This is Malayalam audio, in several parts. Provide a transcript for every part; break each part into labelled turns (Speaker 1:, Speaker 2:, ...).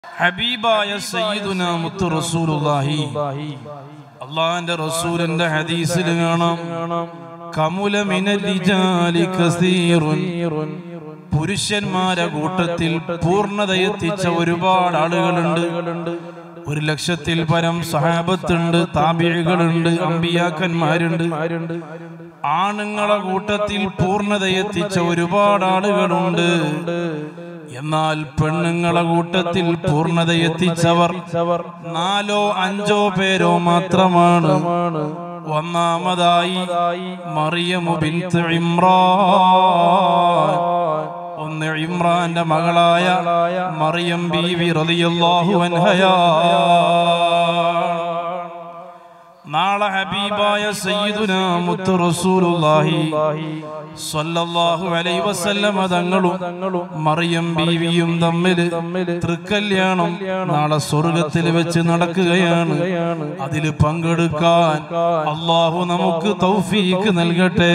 Speaker 1: ഹബീബായ സയ്യിദുന മുത്തു റസൂലുള്ളാഹി അള്ളാഹിന്റെ റസൂലിന്റെ ഹദീസിൽ കാണാം കമുല മിനൽ റിജാലി കസീറുൻ പുരുഷന്മാരെ കൂട്ടത്തിൽ പൂർണ്ണതയെത്തിച്ച ഒരുപാട് ആളുകളുണ്ട് ഒരു ലക്ഷത്തിൽ പരം സഹാബത്തുണ്ട് താബികളുണ്ട് അമ്പിയാക്കന്മാരുണ്ട് ആണുങ്ങളെ കൂട്ടത്തിൽ പൂർണ്ണതയെത്തിച്ച ഒരുപാട് ആളുകളുണ്ട് എന്നാൽ പെണ്ണുങ്ങളെ കൂട്ടത്തിൽ പൂർണ്ണതയെത്തിച്ചവർ നാലോ അഞ്ചോ പേരോ മാത്രമാണ് ഒന്നാമതായി മറിയമു ബിൻത്ത് ഇമ്രാൻ ഒന്ന് ഇമ്രാന്റെ മകളായ മറിയം ബീവി റളിയല്ലാഹു അൻഹയാ നാളെ ഹബീബായ സയ്യിദുന മുത്തു റസൂലുള്ളാഹി സ്വല്ലല്ലാഹു അലൈഹി വസല്ലമ തങ്ങളും മറിയം ബീവിയും തമ്മിൽ തൃക്കല്യാണം നാളെ സ്വർഗത്തിൽ വെച്ച് നടക്കുകയാണ് അതിൽ പങ്കെടുക്കാൻ അള്ളാഹു നമുക്ക് തൗഫീക്ക് നൽകട്ടെ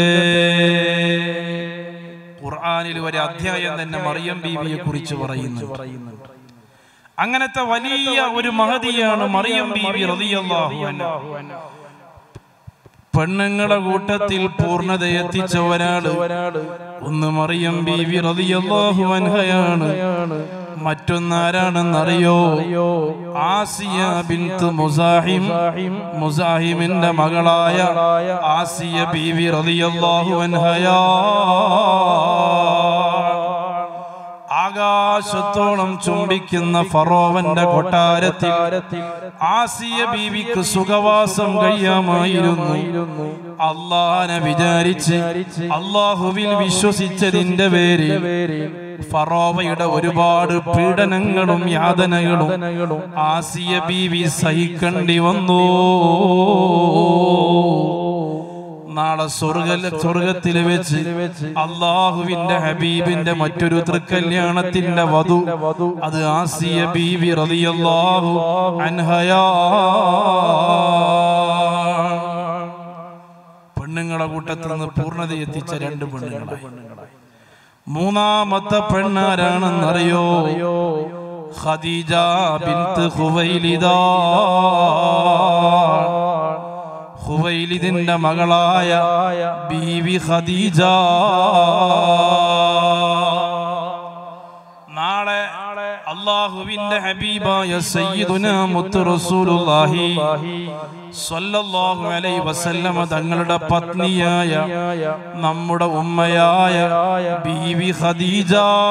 Speaker 1: ഖുർആനിൽ ഒരു അധ്യായം തന്നെ മറിയം ബീവിയെ കുറിച്ച് പറയുന്നു അങ്ങനത്തെ വലിയ ഒരു മഹതിയാണ് മറിയം ബീവി റളിയല്ലാഹു അൻഹ പെണ്ണുങ്ങളെ കൂട്ടത്തിൽ പൂർണ്ണത എത്തിച്ച ഒരാള് ഒന്ന് മറിയം ബീവി റളിയല്ലാഹു അൻഹയാണ് മറ്റൊന്നാരാണെന്നറിയോ ആസിയ ബിൻത്ത് മുസാഹിം മുസാഹിമിന്റെ മകളായ ആസിയ ബീവി റളിയല്ലാഹു അൻഹയാ ആകാശത്തോളം ചുംബിക്കുന്ന ഫറോവന്റെ കൊട്ടാരത്തിൽ ആസിയ ബീവിക്ക് സുഖവാസം കഴിയാമായിരുന്നു അള്ളാനെ വിചാരിച്ച് അള്ളാഹുവിൽ വിശ്വസിച്ചതിന്റെ പേരിൽ ഫറോവയുടെ ഒരുപാട് പീഡനങ്ങളും യാതനകളും ആസിയ ബീവി സഹിക്കേണ്ടി വന്നു നാളെ സ്വർഗ സ്വർഗത്തിൽ വെച്ച് അള്ളാഹുവിന്റെ ഹബീബിന്റെ മറ്റൊരു തൃക്കല്യാണത്തിന്റെ വധു അത് ആസിയ ബീവി റളിയല്ലാഹു അൻഹയാ പെണ്ണുങ്ങളെ കൂട്ടത്തിൽ നിന്ന് പൂർണ്ണത എത്തിച്ച രണ്ട് പെണ്ണുങ്ങളായി മൂന്നാമത്തെ പെണ്ണാരാണെന്നറിയോ ഖദീജ ബിൻത്ത് ഖുവൈലിദാ ഖുവൈലിദിന്റെ മകളായ ബീവി ഖദീജ നാളെ അള്ളാഹുവിന്റെ ഹബീബായ സയ്യിദുന മുത്തു റസൂലുള്ളാഹി സ്വല്ലല്ലാഹു അലൈഹി വസല്ലമ തങ്ങളുടെ പത്നിയായ നമ്മുടെ ഉമ്മയായ ബീവി ഖദീജ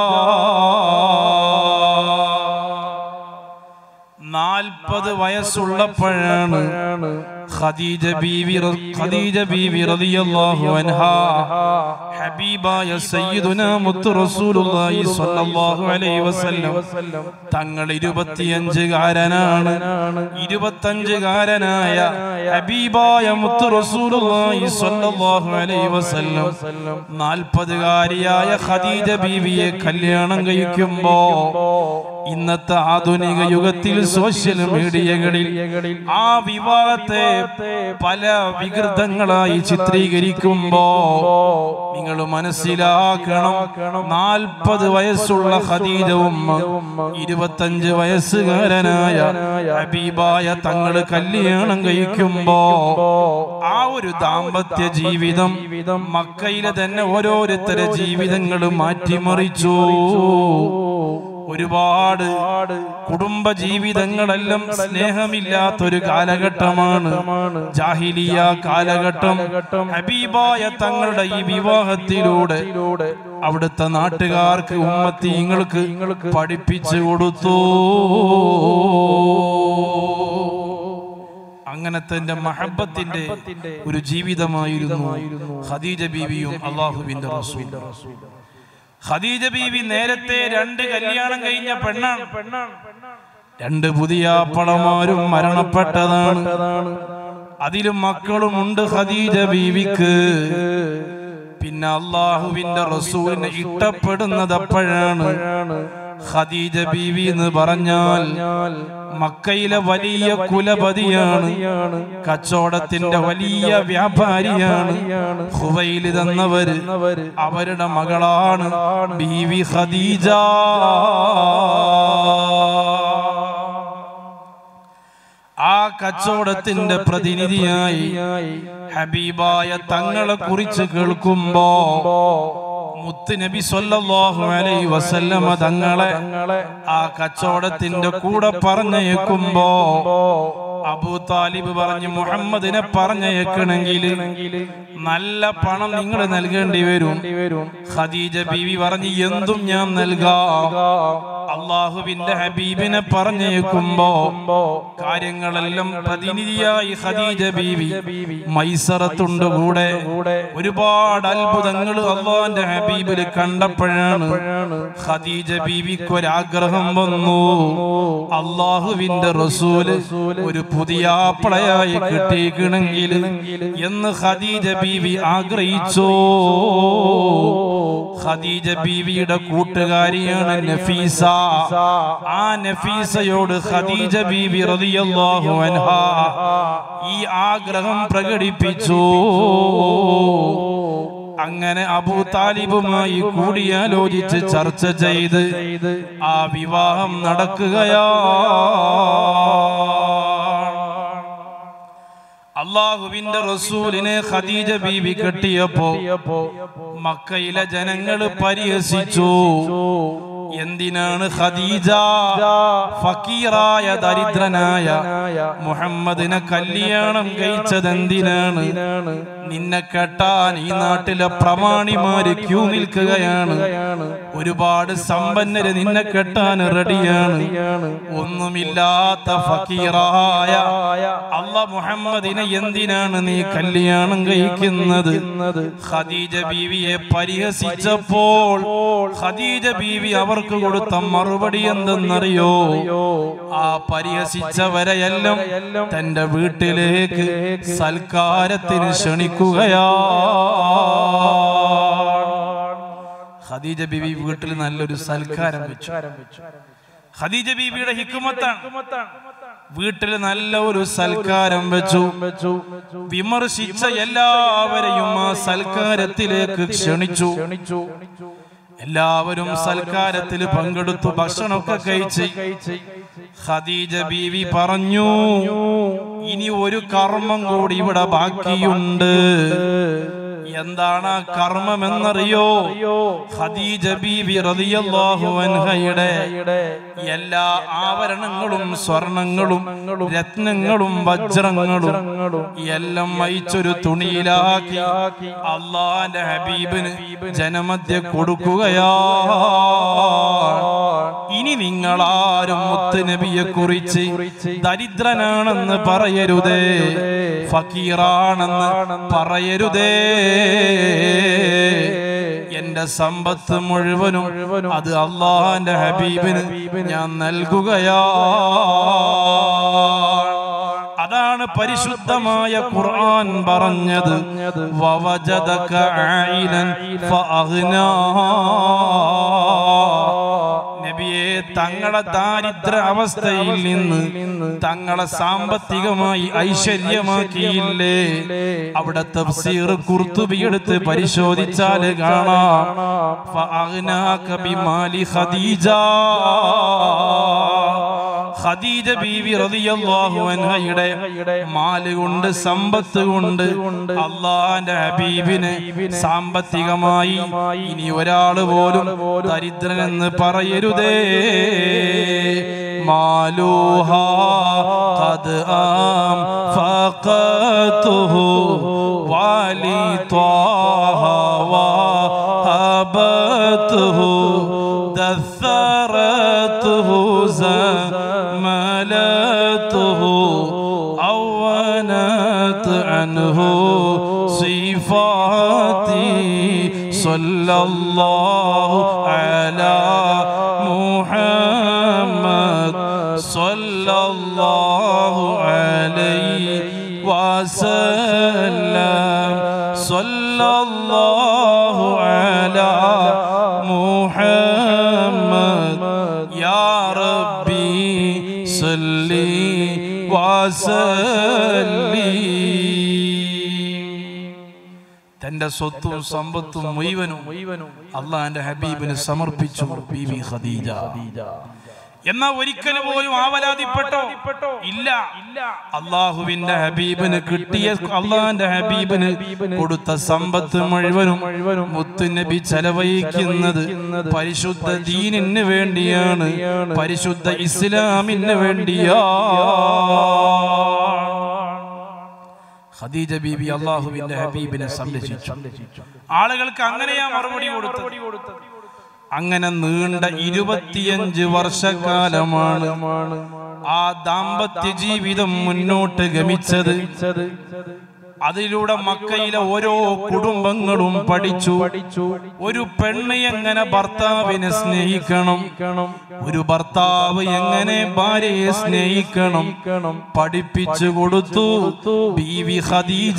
Speaker 1: നാൽപ്പത് വയസ്സുള്ളപ്പോഴാണ് ഖദീജ ബീവി റ- ഖദീജ ബീവി റളിയല്ലാഹു അൻഹാ ഹബീബായ സയ്യിദുന മുത്തു റസൂലുള്ളാഹി സ്വല്ലല്ലാഹു അലൈഹി വസല്ലം തങ്ങൾ ഇരുപത്തിയഞ്ചുകാരനാണ് ഇരുപത്തഞ്ചുകാരനായ ഹബീബായ മുത്തു റസൂലുള്ളാഹി സ്വല്ലല്ലാഹു അലൈഹി വസല്ലം നാൽപ്പതുകാരിയായ ഖദീജ ബീവിയെ കല്യാണം കഴിക്കുമ്പോ ഇന്നത്തെ ആധുനിക യുഗത്തിൽ സോഷ്യൽ മീഡിയകളിൽ ആ വിവാഹത്തെ പല വികൃതങ്ങളായി ചിത്രീകരിക്കുമ്പോ നിങ്ങൾ മനസ്സിലാക്കണം നാൽപ്പത് വയസ്സുള്ള ഖദീജ ഉമ്മ ഇരുപത്തഞ്ച് വയസ്സുകാരനായ ഹബീബായ തങ്ങള് കല്യാണം കഴിക്കുമ്പോ ആ ഒരു ദാമ്പത്യ ജീവിതം മക്കയിലെ തന്നെ ഓരോരുത്തരെ ജീവിതങ്ങൾ മാറ്റിമറിച്ചു ഒരുപാട് കുടുംബ ജീവിതങ്ങളെല്ലാം സ്നേഹമില്ലാത്തൊരു കാലഘട്ടമാണ് ജാഹിലിയ കാലഘട്ടം ഹബീബായ തങ്ങളുടെ ഈ വിവാഹത്തിലൂടെ അവിടുത്തെ നാട്ടുകാർക്ക് ഉമ്മത്തീങ്ങൾക്ക് പഠിപ്പിച്ചു കൊടുത്തു അങ്ങനത്തെ മഹബത്തിന്റെ ഒരു ജീവിതമായിരുന്നു ഖദീജ ബീവിയും അള്ളാഹുവിന്റെ റസൂൽ ഖദീജ ബീവി നേരത്തെ രണ്ട് കല്യാണം കഴിഞ്ഞ പെണ്ണാണ് രണ്ട് പുതിയ പളമാരും മരണപ്പെട്ടതാണ് അതിലും മക്കളുമുണ്ട് ഖദീജ ബീവിക്ക് പിന്നെ അള്ളാഹുവിന്റെ റസൂലിനെ ഇഷ്ടപ്പെടുന്നത് അപ്പോഴാണ് ഖദീജ ബീവി എന്ന് പറഞ്ഞാൽ മക്കയിലെ വലിയ കുലപതിയാണ് കച്ചവടത്തിന്റെ വലിയ വ്യാപാരിയാണ് ഹുവൈൽ തന്നവര് അവരുടെ മകളാണ് ബീവി ഖദീജ കച്ചവടത്തിന്റെ പ്രതിനിധിയായി ഹബീബായ തങ്ങളെ കുറിച്ച് കേൾക്കുമ്പോ മുത്ത് നബി സല്ലല്ലാഹു അലൈഹി വസല്ലമ തങ്ങളെ ആ കച്ചവടത്തിന്റെ കൂടെ പറഞ്ഞേക്കുമ്പോ അബൂ താലിബ് പറഞ്ഞു മുഹമ്മദിനെ പറഞ്ഞേക്കണമെങ്കിൽ നല്ല പണം നിങ്ങൾ നൽകേണ്ടി വരും ഖദീജ ബീവി പറഞ്ഞു എന്തും ഞാൻ നൽകാം അള്ളാഹുവിന്റെ ഹബീബിനെ പറഞ്ഞേക്കുമ്പോ കാര്യങ്ങളെല്ലാം പ്രതിനിധിയായി ഖദീജ ബീവി മൈസറത്തുണ്ട് കൂടെ ഒരുപാട് അത്ഭുതങ്ങൾ അള്ളാന്റെ ഹബീബില് കണ്ടപ്പോഴാണ് ഖദീജ ബീവിക്ക് ഒരാഗ്രഹം വന്നു അള്ളാഹുവിന്റെ റസൂല് ഒരു പുതിയ ആപ്പിളയായി കിട്ടിയിക്കണമെങ്കിൽ എന്ന് ഖദീജ ബീവി ആഗ്രഹിച്ചു ഖദീജ ബീവിയുടെ കൂട്ടുകാരിയാണ് നഫീസ ആ നഫീസയോട് ഖദീജ ബീവി റളിയല്ലാഹു അൻഹ ഈ ആഗ്രഹം പ്രകടിപ്പിച്ചു അങ്ങനെ അബൂ താലിബുമായി കൂടിയാലോചിച്ച് ചർച്ച ചെയ്ത് ആ വിവാഹം നടക്കുകയാ അള്ളാഹുവിന്റെ റസൂലിനെ ഖദീജ ബീവി കെട്ടിയപ്പോ മക്കയിലെ ജനങ്ങള് പരിഹസിച്ചു എന്തിനാണ് ഖദീജ ഫക്കീറായ ദരിദ്രനായ മുഹമ്മദിനെ കല്യാണം കഴിച്ചത് എന്തിനാണ് നിന്നെ കെട്ടാൻ ഈ നാട്ടിലെ പ്രമാണിമാര് ക്യൂ നിൽക്കുകയാണ് ഒരുപാട് സമ്പന്നര് നിന്നെ കെട്ടാൻ റെഡിയാണ് ഒന്നുമില്ലാത്ത ഫക്കീറായ അല്ല മുഹമ്മദിനെ എന്തിനാണ് നീ കല്യാണം കഴിക്കുന്നത് ഖദീജ ബീവിയെ പരിഹസിച്ചപ്പോൾ ഖദീജ ബീവി അവർക്ക് കൊടുത്ത മറുപടി എന്തെന്നറിയോ ആ പരിഹസിച്ചവരെയെല്ലാം തന്റെ വീട്ടിലേക്ക് സൽക്കാരത്തിന് ക്ഷണിക്കുകയാ ഖദീജ ബീവി വീട്ടിൽ നല്ലൊരു സൽക്കാരം വെച്ചു ഖദീജ ബീവിയുടെ ഹിക്കുമത്താണ് വീട്ടിൽ നല്ല ഒരു സൽക്കാരം വെച്ചു വിമർശിച്ച എല്ലാവരെയും ആ സൽക്കാരത്തിലേക്ക് ക്ഷണിച്ചു എല്ലാവരും സൽക്കാരത്തിൽ പങ്കെടുത്തു ഭക്ഷണമൊക്കെ കഴിച്ച് ഖദീജ ബീവി പറഞ്ഞു ഇനി ഒരു കർമ്മം കൂടി ഇവിടെ ബാക്കിയുണ്ട് എന്താണ് ആ കർമ്മം എന്നറിയോ ഖദീജ ബീവി റളിയല്ലാഹു അൻഹയുടെ എല്ലാ ആഭരണങ്ങളും സ്വർണങ്ങളും രത്നങ്ങളും വജ്രങ്ങളും എല്ലാം വഹിച്ചൊരു തുണിയിലാക്കി അള്ളാന്റെ ഹബീബിന് ജനമധ്യ കൊടുക്കുകയാ ഇനി നിങ്ങളാരും മുത്ത് നബിയെ കുറിച്ച് ദരിദ്രനാണെന്ന് പറയരുതേ ഫക്കീറാണെന്ന് പറയരുതേ എന്റെ സമ്പത്ത് മുഴുവനും അത് അള്ളാന്റെ ഹബീബിന് ഞാൻ നൽകുകയാ അതാണ് പരിശുദ്ധമായ ഖുർആൻ പറഞ്ഞത് വവജദക ആയിലൻ ഫഅഗ്നാ നബിയെ തങ്ങളെ ദാരിദ്ര അവസ്ഥയിൽ നിന്ന് തങ്ങളെ സാമ്പത്തികമായി ഐശ്വര്യമാക്കിയില്ലേ അവിടെ തഫ്സീർ കുർത്തുബി എടുത്ത് പരിശോധിച്ചാൽ കാണാം ഫഅഗ്നാക ബിമാലി ഖദീജ ഖദീജ ബീവി റളിയല്ലാഹു അൻഹയുടെ മാല് കൊണ്ട് സമ്പത്ത് കൊണ്ട് അള്ളാന്റെ ഹബീബിന് സാമ്പത്തികമായി ഇനി ഒരാൾ പോലും ദരിദ്രനെന്ന് പറയരുതേ മാലൂഹ ഖദ് ആം ഫഖതുഹു വാലി ത്വാഹ വഹബതുഹു دثرته زملته عونت عنه صفاتي صلى الله على محمد صلى الله عليه وسلم صلى الله على محمد يا ربي صلي وسلم തന്റെ സ്വത്തും സമ്പത്തും മുഴുവനും മുഴുവനും അള്ളാന്റെ ഹബീബിന് സമർപ്പിച്ചു ബീവി ഖദീജ എന്നാ ഒരിക്കൽ പോലും ആവലാതിപ്പെട്ടോ ഇല്ല അള്ളാഹുവിന്റെ ഹബീബിന് കിട്ടിയ അള്ളാന്റെ ഹബീബിന് കൊടുത്ത സമ്പത്ത് മുഴുവനും മുത്തുനബി ചെലവഴിക്കുന്നത് പരിശുദ്ധ ദീനിന് വേണ്ടിയാണ് പരിശുദ്ധ ഇസ്ലാമിന് വേണ്ടിയാ ഖദീജ ബീബി അള്ളാഹുവിന്റെ ഹബീബിനെ സംരക്ഷിച്ചു ആളുകൾക്ക് അങ്ങനെയാ മറുപടി കൊടുത്തത് അങ്ങനെ നീണ്ട ഇരുപത്തിയഞ്ച് വർഷക്കാലമാണ് ആ ദാമ്പത്യ ജീവിതം മുന്നോട്ട് ഗമിച്ചത് അതിലൂടെ മക്കയിലെ ഓരോ കുടുംബങ്ങളും പഠിച്ചു ഒരു പെണ്ണ് എങ്ങനെ ഭർത്താവിനെ സ്നേഹിക്കണം ഒരു ഭർത്താവ് എങ്ങനെ ഭാര്യയെ സ്നേഹിക്കണം പഠിപ്പിച്ചു കൊടുത്തു ബീവി ഖദീജ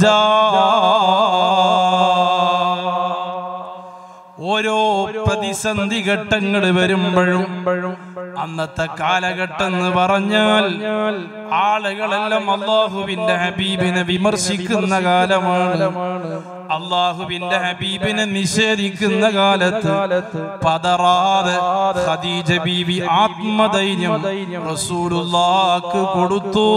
Speaker 1: ഓരോ പ്രതിസന്ധി ഘട്ടങ്ങൾ വരുമ്പോഴും അന്നത്തെ കാലഘട്ടം എന്ന് പറഞ്ഞാൽ ആളുകളെല്ലാം അള്ളാഹുവിന്റെ ഹബീബിനെ വിമർശിക്കുന്ന കാലമാണ് അള്ളാഹുവിന്റെ ഹബീബിനെ നിഷേധിക്കുന്ന കാലത്ത് പതറാതെ ഖദീജ ബീവി ആത്മധൈര്യം റസൂലുള്ളാക്ക് കൊടുത്തു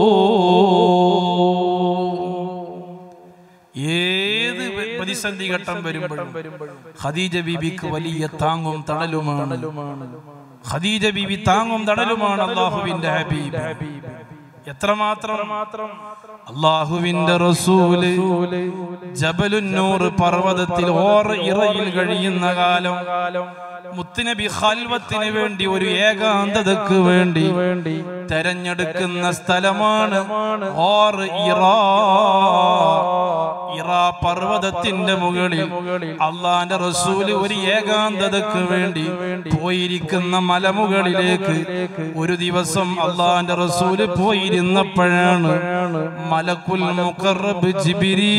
Speaker 1: ഏത് പ്രതിസന്ധി ഘട്ടം വരുമ്പോഴും ഖദീജ ബീബിക്ക് വലിയ താങ്ങും തണലുമാണ് ഖദീജ ബീബി താങ്ങും തണലുമാണ് അള്ളാഹുവിന്റെ ഹബീബ് എത്രമാത്രം അള്ളാഹുവിന്റെ റസൂല് ജബലുന്നൂർ പർവ്വതത്തിൽ ഓർ ഇറയിൽ കഴിയുന്ന കാലം മുത്തുനബി ഖൽവത്തിന് വേണ്ടി ഒരു ഏകാന്തതക്ക് വേണ്ടി തെരഞ്ഞെടുക്കുന്ന സ്ഥലമാണ് ഓർ ഇറാ ഇറാ പർവ്വതത്തിന്റെ മുകളിൽ അള്ളാന്റെ റസൂല് ഒരു ഏകാന്തതക്ക് വേണ്ടി പോയിരിക്കുന്ന മലമുകളിലേക്ക് ഒരു ദിവസം അള്ളാന്റെ റസൂല് പോയിരുന്നപ്പോഴാണ് മലക്കുൽ മുഖറബ് ജിബിരീ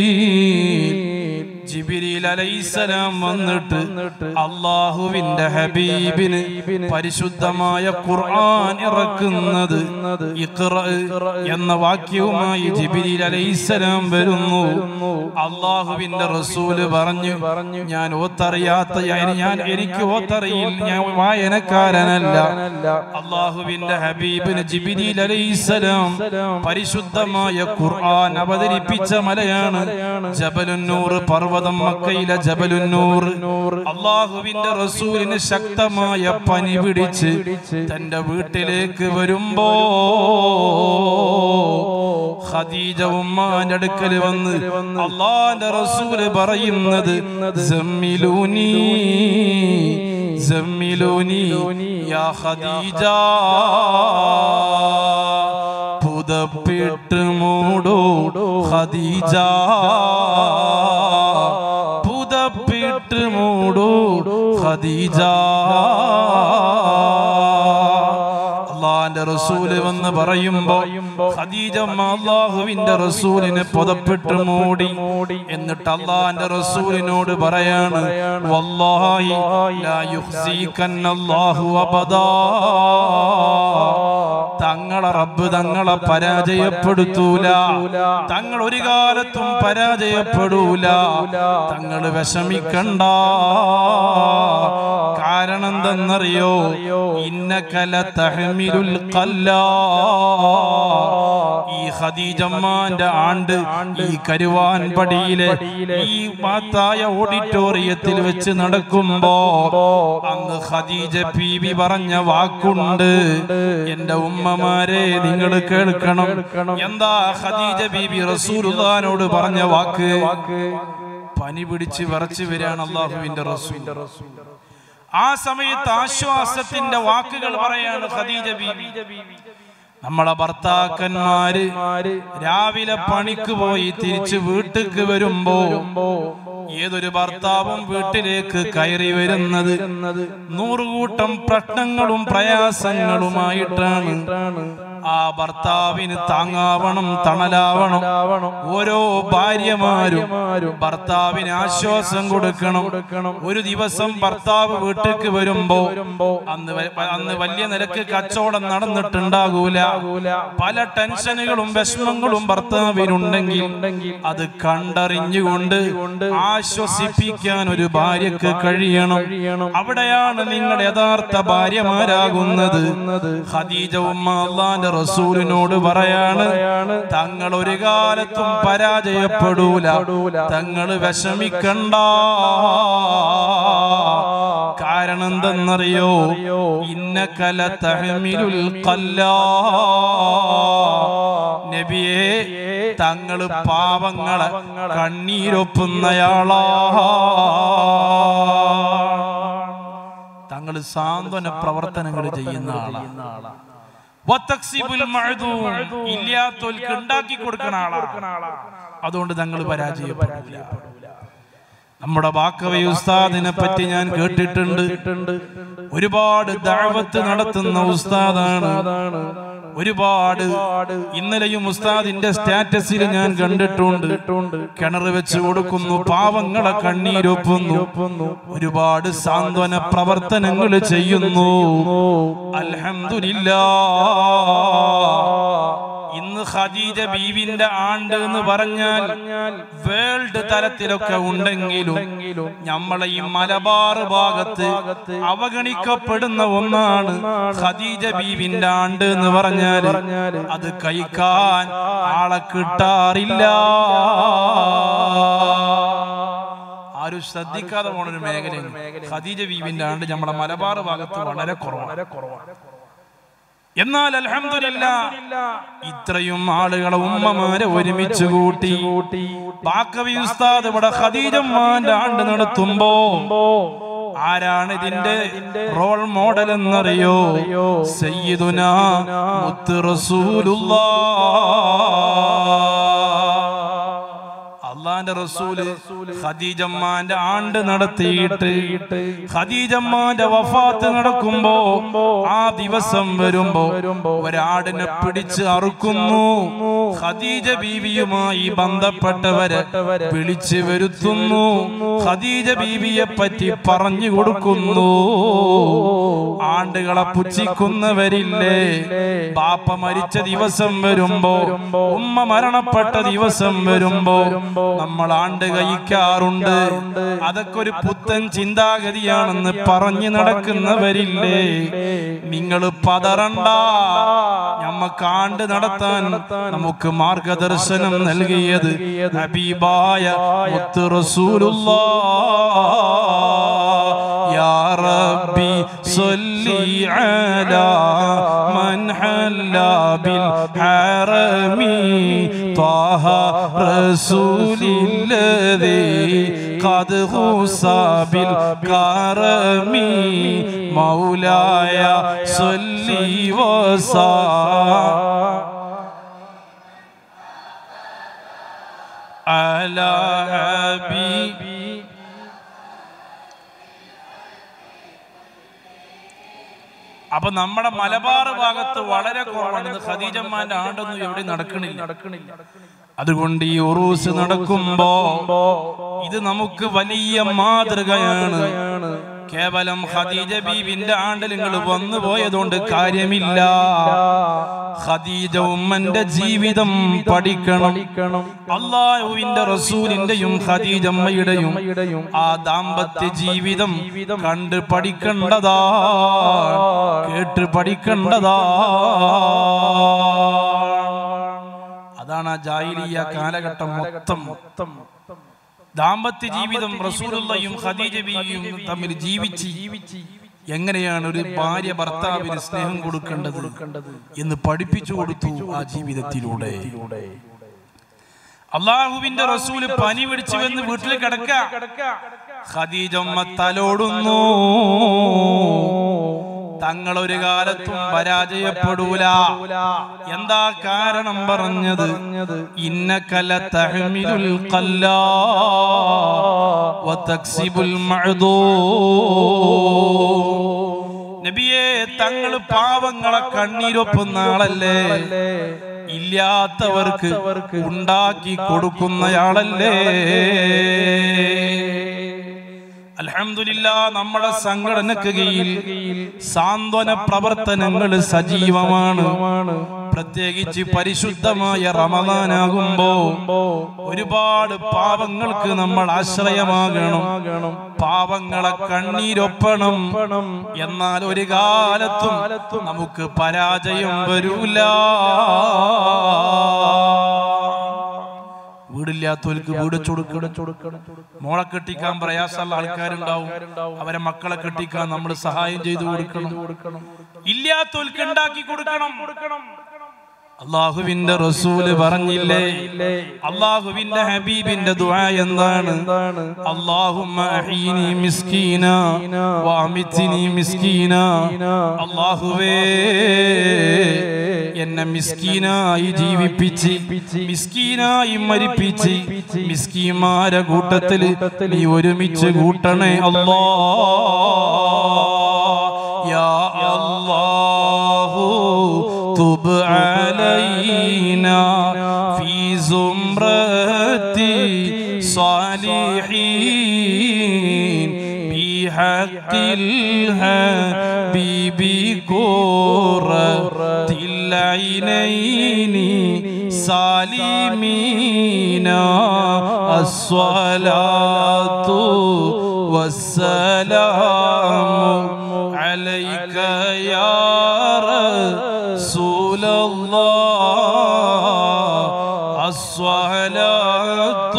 Speaker 1: ജിബിരിൽ അലൈസലാം വന്നിട്ട് അള്ളാഹുവിന്റെ ഹബീബിന് പരിശുദ്ധമായ ഖുർആൻ ഇറക്കുന്നത് ഇഖ്റ എന്ന വാക്യവുമായി ജിബിരിൽ അലൈസലാം വരുന്നു അള്ളാഹുവിന്റെ റസൂല് പറഞ്ഞു ഞാൻ ഓത്തറിയാത്ത ഞാൻ- ഞാൻ എനിക്ക് ഓത്തറിയിൽ ഞാൻ വായനക്കാരനല്ല അള്ളാഹുവിന്റെ ഹബീബിന് ജിബിരിൽ അലൈസലാം പരിശുദ്ധമായ ഖുർആൻ അവതരിപ്പിച്ച മലയാണ് ജബലുന്നൂർ പർവ്വതം മക്കയിലെ ജബലുന്നൂർ അള്ളാഹുവിന്റെ റസൂലിന് ശക്തമായ പനി പിടിച്ച് തന്റെ വീട്ടിലേക്ക് വരുമ്പോ ഖദീജ ഉമ്മാന്റെ അടുക്കൽ വന്ന് അള്ളാന്റെ റസൂല് പറയുന്നത് "സമ്മിലൂനി, സമ്മിലൂനി യാ ഖദീജ പുതപ്പിട്ട് മൂടൂ ഖദീജ പുതപ്പിട്ട് മൂടൂ ഖദീജ അള്ളാന്റെ റസൂല് വന്ന് പറയുമ്പോ ഖദീജ അള്ളാഹുവിന്റെ റസൂലിനെ പുതപ്പിട്ട് മൂടി എന്നിട്ട് അള്ളാന്റെ റസൂലിനോട് പറയാണ് വല്ലാഹി ലാ യുഖ്സികന്നല്ലാഹു അബദാ തങ്ങളെ റബ്ബ് തങ്ങളെ പരാജയപ്പെടുത്തൂല തങ്ങൾ ഒരു കാലത്തും പരാജയപ്പെടൂല തങ്ങൾ വിഷമിക്കണ്ട കാരണം എന്തെന്നറിയോ ഇന്നകല തഹമിലുൽ കല്ലാ ഈ ഖദീജമ്മാന്റെ ആണ്ട് ഈ കരുവാൻ പടിയിലെ ഈ മാത്തായ ഓഡിറ്റോറിയത്തിൽ വെച്ച് നടക്കുമ്പോ അന്ന് ഖദീജ ബീവി പറഞ്ഞ വാക്കുണ്ട് എന്റെ ഉമ്മമാരെ നിങ്ങൾ കേൾക്കണം എന്താ ഖദീജ ബീബി റസൂലുള്ളാനോട് പറഞ്ഞ വാക്ക് പനി പിടിച്ച് വിറച്ചു വരികയാണ് അള്ളാഹുവിന്റെ റസൂൽ ആ സമയത്ത് ആശ്വാസത്തിന്റെ വാക്കുകൾ പറയാണ് ഖദീജ ബീബി നമ്മളെ ഭർത്താക്കന്മാര് രാവിലെ പണിക്ക് പോയി തിരിച്ച് വീട്ടിക്ക് വരുമ്പോ ഏതൊരു ഭർത്താവും വീട്ടിലേക്ക് കയറി വരുന്നത് നൂറുകൂട്ടം പ്രശ്നങ്ങളും പ്രയാസങ്ങളുമായിട്ടാണ് ആ ഭർത്താവിന് താങ്ങാവണം തണലാവണം ഓരോ ഭാര്യമാരും ഭർത്താവിന് ആശ്വാസം കൊടുക്കണം ഒരു ദിവസം ഭർത്താവ് വീട്ടിലേക്ക് വരുമ്പോ അന്ന് വ- അന്ന് വലിയ നിരക്ക് കച്ചവടം നടന്നിട്ടുണ്ടാകൂല പല ടെൻഷനുകളും വിഷമങ്ങളും ഭർത്താവിനുണ്ടെങ്കിൽ അത് കണ്ടറിഞ്ഞുകൊണ്ട് ആ ആശ്വസിപ്പിക്കാൻ ഒരു ഭാര്യക്ക് കഴിയണം അവിടെയാണ് നിങ്ങൾ യഥാർത്ഥ ഭാര്യമാരാകുന്നത് ഖദീജ ഉമ്മ അള്ളാന്റെ റസൂലിനോട് പറയാണ് തങ്ങൾ ഒരു കാലത്തും പരാജയപ്പെടൂല തങ്ങൾ വിഷമിക്കണ്ട കാരണം എന്തെന്നറിയോ ഇന്നക്കല തഹമിലുൽ കല്ലാ നബിയെ തങ്ങള് പാവങ്ങളെ കണ്ണീരൊപ്പുന്നയാളാ തങ്ങള് സാന്ത്വന പ്രവർത്തനങ്ങൾ ചെയ്യുന്ന ആളാ വത്തക്സിബുൽ മഅദൂം. ഇല്ലാത്തോൽക്ക് ഉണ്ടാക്കി കൊടുക്കണ ആളാ അതുകൊണ്ട് തങ്ങൾ പരാജയപ്പെടില്ല നമ്മുടെ ബാക്കവി ഉസ്താദിനെ പറ്റി ഞാൻ കേട്ടിട്ടുണ്ട് ഒരുപാട് ദഅവത്ത് നടത്തുന്ന ഉസ്താദാണ് ഒരുപാട് ഇന്നലെയും ഉസ്താദിന്റെ സ്റ്റാറ്റസിൽ ഞാൻ കണ്ടിട്ടുണ്ട് കിണർ വെച്ച് കൊടുക്കുന്നു പാവങ്ങളെ കണ്ണീരൊപ്പുന്നു ഒരുപാട് സാന്ത്വന പ്രവർത്തനങ്ങൾ ചെയ്യുന്നു അൽഹംദുലില്ലാ ഇന്ന് ഖദീജ ബീവിന്റെ ആണ്ട് എന്ന് പറഞ്ഞാൽ വേൾഡ് തലത്തിലൊക്കെ ഉണ്ടെങ്കിലും നമ്മളെ ഈ മലബാർ ഭാഗത്ത് അവഗണിക്കപ്പെടുന്ന ഒന്നാണ് ഖദീജ ബീവിന്റെ ആണ്ട് എന്ന് പറഞ്ഞാൽ അത് കഴിക്കാൻ ആളെ കിട്ടാറില്ല ആരും ശ്രദ്ധിക്കാതെ പോണ ഒരു മേഖലയാണ് ഖദീജ ബീവിന്റെ ആണ്ട് നമ്മുടെ മലബാർ ഭാഗത്ത് വളരെ കുറവാണ് എന്നാൽ അൽഹംദുലില്ല ഇത്രയും ആളുകളെ ഉമ്മമാരെ ഒരുമിച്ച് കൂട്ടി ബാക്കവി ഉസ്താദ് ഇവിടെ ഖദീജമ്മാന്റെ ആണ്ട് നടത്തുമ്പോ ആരാണ് ഇതിന്റെ റോൾ മോഡൽ എന്നറിയോ സയ്യിദുന മുത്ത് റസൂലുള്ളാഹ് അള്ളാന്റെ റസൂല് ഖദീജമ്മാന്റെ ആണ്ട് നടത്തിയിട്ട് ഖദീജമ്മാന്റെ വഫാത്ത് നടക്കുമ്പോ ആ ദിവസം വരുമ്പോ ഒരാടിനെ പിടിച്ച് അറുക്കുന്നു ഖദീജ ബീവിയുമായി ബന്ധപ്പെട്ടവരെ വിളിച്ചു വരുത്തുന്നു ഖദീജ ബീവിയെ പറ്റി പറഞ്ഞു കൊടുക്കുന്നു ആണ്ടുകളെ പുച്ഛിക്കുന്നവരില്ലേ ബാപ്പ മരിച്ച ദിവസം വരുമ്പോ ഉമ്മ മരണപ്പെട്ട ദിവസം വരുമ്പോ നമ്മൾ ആണ്ട് കഴിക്കാറുണ്ട് അതൊക്കെ ഒരു പുത്തൻ ചിന്താഗതിയാണെന്ന് പറഞ്ഞു നടക്കുന്നവരില്ലേ നിങ്ങൾ പതറണ്ട നമ്മക്ക് ആണ്ട് നടത്താൻ നമുക്ക് മാർഗദർശനം നൽകിയത് ഹബീബായ മുത്ത് റസൂലുള്ളാഹ് യാ റബ്ബി صلي على من حل بالحرم طه رسول الذي قد خص بالكرم مولاي صلي وسلم على حبيبي അപ്പൊ നമ്മുടെ മലബാർ ഭാഗത്ത് വളരെ കുറവാണ് ഇത് ഖദീജമ്മാന്റെ ആണ്ടൊന്നും എവിടെ നടക്കണില്ല നടക്കണില്ല അതുകൊണ്ട് ഈ ഉറൂസ് നടക്കുമ്പോ ഇത് നമുക്ക് വലിയ മാതൃകയാണ് കേവലം ഖദീജ ബീവിന്റെ ആണ്ടിൽ നിങ്ങൾ വന്നു പോയതുകൊണ്ട് കാര്യമില്ല ഖദീജ ഉമ്മന്റെ ജീവിതം പഠിക്കണം അള്ളാഹുവിന്റെ റസൂലിന്റെയും ഖദീജമ്മയുടെയും ആ ദാമ്പത്യ ജീവിതം കണ്ട് പഠിക്കേണ്ടതാ കേട്ട് പഠിക്കേണ്ടതാ അതാണ് ആ ജാഹിലിയ കാലഘട്ടം മൊത്തം മൊത്തം ദാമ്പത്യ ജീവിതം റസൂലുള്ളയും ഖദീജ ബീവിയും തമ്മിൽ ജീവിച്ച് ജീവിച്ച് എങ്ങനെയാണ് ഒരു ഭാര്യ ഭർത്താവിന് സ്നേഹം കൊടുക്കേണ്ടത് എന്ന് പഠിപ്പിച്ചു കൊടുത്തു ആ ജീവിതത്തിലൂടെ അള്ളാഹുവിന്റെ റസൂല് പനി പിടിച്ചു വന്ന് വീട്ടിൽ കിടക്ക ഖദീജമ്മ തലോടുന്നു തങ്ങൾ ഒരു കാലത്തും പരാജയപ്പെടൂല എന്താ കാരണം പറഞ്ഞത് ഇന്നകല തഹ്മിലുൽ ഖല്ലാ വതക്സിബുൽ മഅദൂ നബിയെ തങ്ങൾ പാവങ്ങളെ കണ്ണീരൊപ്പുന്ന ആളല്ലേ ഇല്ലാത്തവർക്ക് ഉണ്ടാക്കി കൊടുക്കുന്നയാളല്ലേ അൽഹംദുലില്ല നമ്മുടെ സംഘടനക്ക് കീഴിൽ സാന്ത്വന പ്രവർത്തനങ്ങൾ സജീവമാണ് പ്രത്യേകിച്ച് പരിശുദ്ധമായ റമദാനാകുമ്പോ ഒരുപാട് പാവങ്ങൾക്ക് നമ്മൾ ആശ്രയമാകണം പാവങ്ങളെ കണ്ണീരൊപ്പണം എന്നാൽ ഒരു കാലത്തും നമുക്ക് പരാജയം വരൂല വീടില്ലാത്തവർക്ക് വീട് കൊടുക്കണം മോളെ കെട്ടിക്കാൻ പ്രയാസമുള്ള ആൾക്കാരുണ്ടാവും അവരെ മക്കളെ കെട്ടിക്കാൻ നമ്മൾ സഹായം ചെയ്തു കൊടുക്കണം ഇല്ലാത്തവർക്ക് ഉണ്ടാക്കി കൊടുക്കണം അള്ളാഹുവിന്റെ റസൂല് പറഞ്ഞില്ലേ അള്ളാഹുവിന്റെ ഹബീബിന്റെ ദുആ എന്താണ് അള്ളാഹുമ്മ അഹീനി മിസ്കീന വഅമിത്നി മിസ്കീന അള്ളാഹുവേ എന്നെ മിസ്കീനായി ജീവിപ്പിച്ച് മിസ്കീനായി മരിപ്പിച്ച് മിസ്കീമാരെ കൂട്ടത്തിൽ നീ ഒരുമിച്ച് കൂട്ടണേ അല്ലാ യാ അല്ലാഹു تب علينا في زمرة صالحين بحق الحبيب قرة العينين سالمين الصلاة والسلام عليك يا رسول الله الصلاة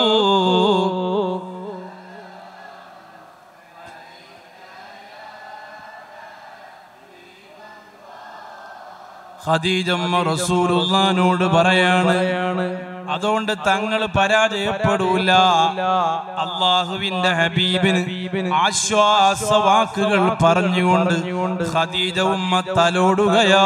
Speaker 1: ഖദീജമ്മ റസൂലുള്ളാനോട് പറയാണ് അതുകൊണ്ട് തങ്ങൾ പരാജയപ്പെടൂല അള്ളാഹുവിന്റെ ഹബീബിന് ആശ്വാസ വാക്കുകൾ പറഞ്ഞുകൊണ്ട് ഖദീജ ഉമ്മ തലോടുകയാ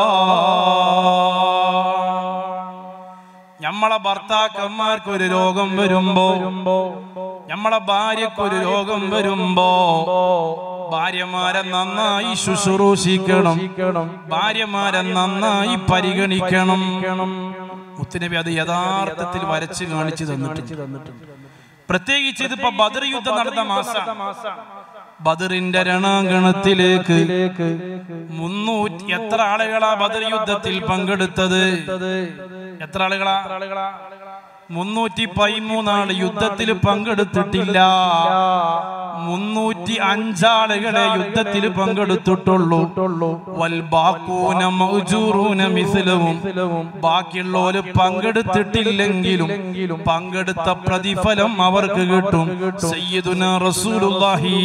Speaker 1: നമ്മളെ ഭർത്താക്കന്മാർക്ക് ഒരു രോഗം വരുമ്പോ നമ്മളെ ഭാര്യക്ക് ഒരു രോഗം വരുമ്പോ ഭാര്യമാരെ നന്നായി ശുശ്രൂഷിക്കണം ഭാര്യമാരെ നന്നായി പരിഗണിക്കണം മുത്തുനബി അത് യഥാർത്ഥത്തിൽ വരച്ച് കാണിച്ചു തന്നിട്ടുണ്ട് പ്രത്യേകിച്ച് ഇതിപ്പോ ബദർ യുദ്ധം നടന്ന മാസം ബദറിന്റെ രണാങ്കണത്തിലേക്ക് മുന്നൂറ്റി എത്ര ആളുകളാ ബദർ യുദ്ധത്തിൽ പങ്കെടുത്തത് എത്ര ആളുകളാ മുന്നൂറ്റി പതിമൂന്നാള് യുദ്ധത്തിൽ പങ്കെടുത്തിട്ടില്ല മുന്നൂറ്റി അഞ്ചാളുകളെ യുദ്ധത്തിൽ പങ്കെടുത്തിട്ടുള്ളൂ വൽബാക്കൂന മൗജൂറൂന മിസ്ലവും ബാക്കിയുള്ളവര് പങ്കെടുത്തിട്ടില്ലെങ്കിലും പങ്കെടുത്ത പ്രതിഫലം അവർക്ക് കിട്ടും സയ്യിദുന റസൂലുള്ളാഹി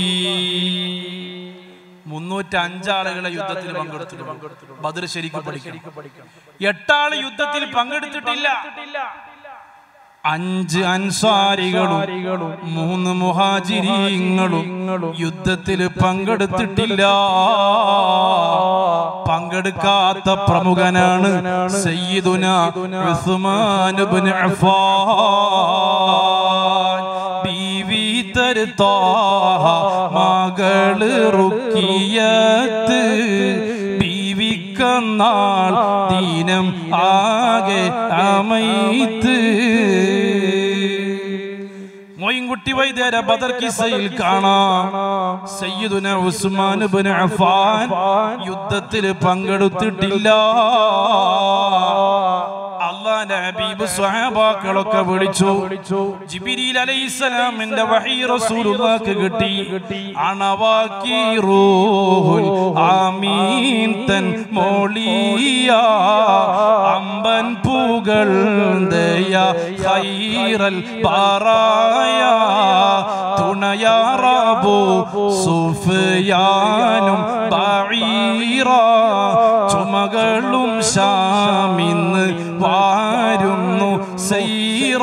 Speaker 1: മുന്നൂറ്റി അഞ്ചാളുകളെ യുദ്ധത്തിൽ പങ്കെടുത്തിട്ടുണ്ട് ബദർ ശരിക്കും പഠിക്കണം എട്ടാള് യുദ്ധത്തിൽ പങ്കെടുത്തിട്ടില്ല അഞ്ച് അൻസാരികളും മൂന്ന് മുഹാജിരീങ്ങളും യുദ്ധത്തിൽ പങ്കെടുത്തിട്ടില്ല പങ്കെടുക്കാത്ത പ്രമുഖനാണ് സയ്യിദുന ഉസ്മാൻ ഇബ്നു അഫ്ഫാൻ ബീവി തരുത്താഹ മകള് റുക്കിയത്ത് ബീവിക്കന്നാൾ ദീനം ആകെ അമൈത്ത് മൊയിൻകുട്ടി വൈദ്യര ബദർ കിസയിൽ കാണാം സയ്യിദുന ഉസ്മാൻ ഇബ്നു അഫ്ഫാൻ യുദ്ധത്തിൽ പങ്കെടുത്തിട്ടില്ല അള്ളാന്റെ ഹബീബ് സ്വഹാബാക്കളൊക്കെ വിളിച്ചു ജിബിരിൽ അലൈഹിസ്സലാമിന്റെ വഹീ റസൂലുള്ളാഹിക്ക് കിട്ടി അണവാക്കി റൂഹുൽ ആമീൻ തൻ മോളിയ അമ്പൻ പൂകൾ ദയ ഖൈറൽ ബാറായ തുണയാറബു സുഫിയാനും ബഈറ ചുമകളും ഷാമിന്ന് വാരുന്നു സൈറ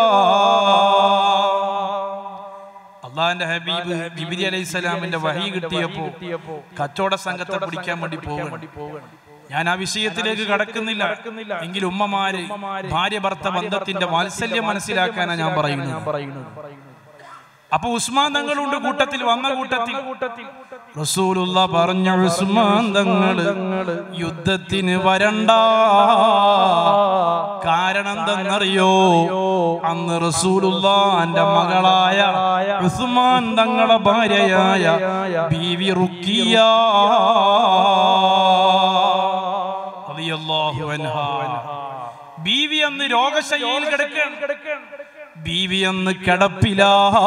Speaker 1: അള്ളാന്റെ ഹബീബ് ജിബിരി അലൈഹി സ്വലാമിന്റെ വഹി കിട്ടിയപ്പോ കച്ചവട സംഘത്തെ പിടിക്കാൻ വേണ്ടി പോകണം ഞാൻ ആ വിഷയത്തിലേക്ക് കടക്കുന്നില്ല എങ്കിൽ ഉമ്മമാര് ഭാര്യ ഭർത്ത ബന്ധത്തിന്റെ വാത്സല്യം മനസ്സിലാക്കാനാണ് ഞാൻ പറയുന്നത് അപ്പൊ ഉസ്മാൻ തങ്ങളുണ്ട് കൂട്ടത്തിൽ വന്ന കൂട്ടത്തിൽ റസൂലുള്ള പറഞ്ഞ ഉസ്മാൻ തങ്ങള് യുദ്ധത്തിന് വരണ്ട കാരണം എന്തെന്നറിയോ അന്ന് റസൂലുള്ളാന്റെ മകളായ ഉസ്മാൻ തങ്ങളുടെ ഭാര്യയായ ബീവി റുക്കിയ റളിയല്ലാഹു അൻഹാ ബീവി അന്ന് രോഗശയ്യയിൽ കിടക്കുകയാണ് ബീവി അന്ന് കിടപ്പില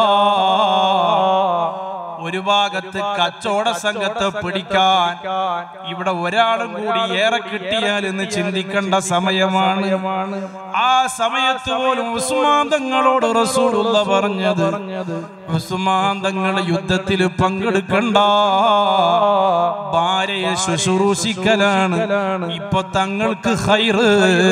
Speaker 1: ഒരു ഭാഗത്ത് കച്ചവട സംഘത്തെ പിടിക്കാൻ ഇവിടെ ഒരാളും കൂടി ഏറെ കിട്ടിയാൽ എന്ന് ചിന്തിക്കേണ്ട സമയമാണ് ആ സമയത്ത് പോലും ഉസ്മാൻ തങ്ങളോട് റസൂലുള്ള പറഞ്ഞത് ഉസ്മാൻ തങ്ങൾ യുദ്ധത്തിൽ പങ്കെടുക്കണ്ട ഭാര്യയെ ശുശ്രൂഷിക്കലാണ് ഇപ്പൊ തങ്ങൾക്ക് ഹൈറ്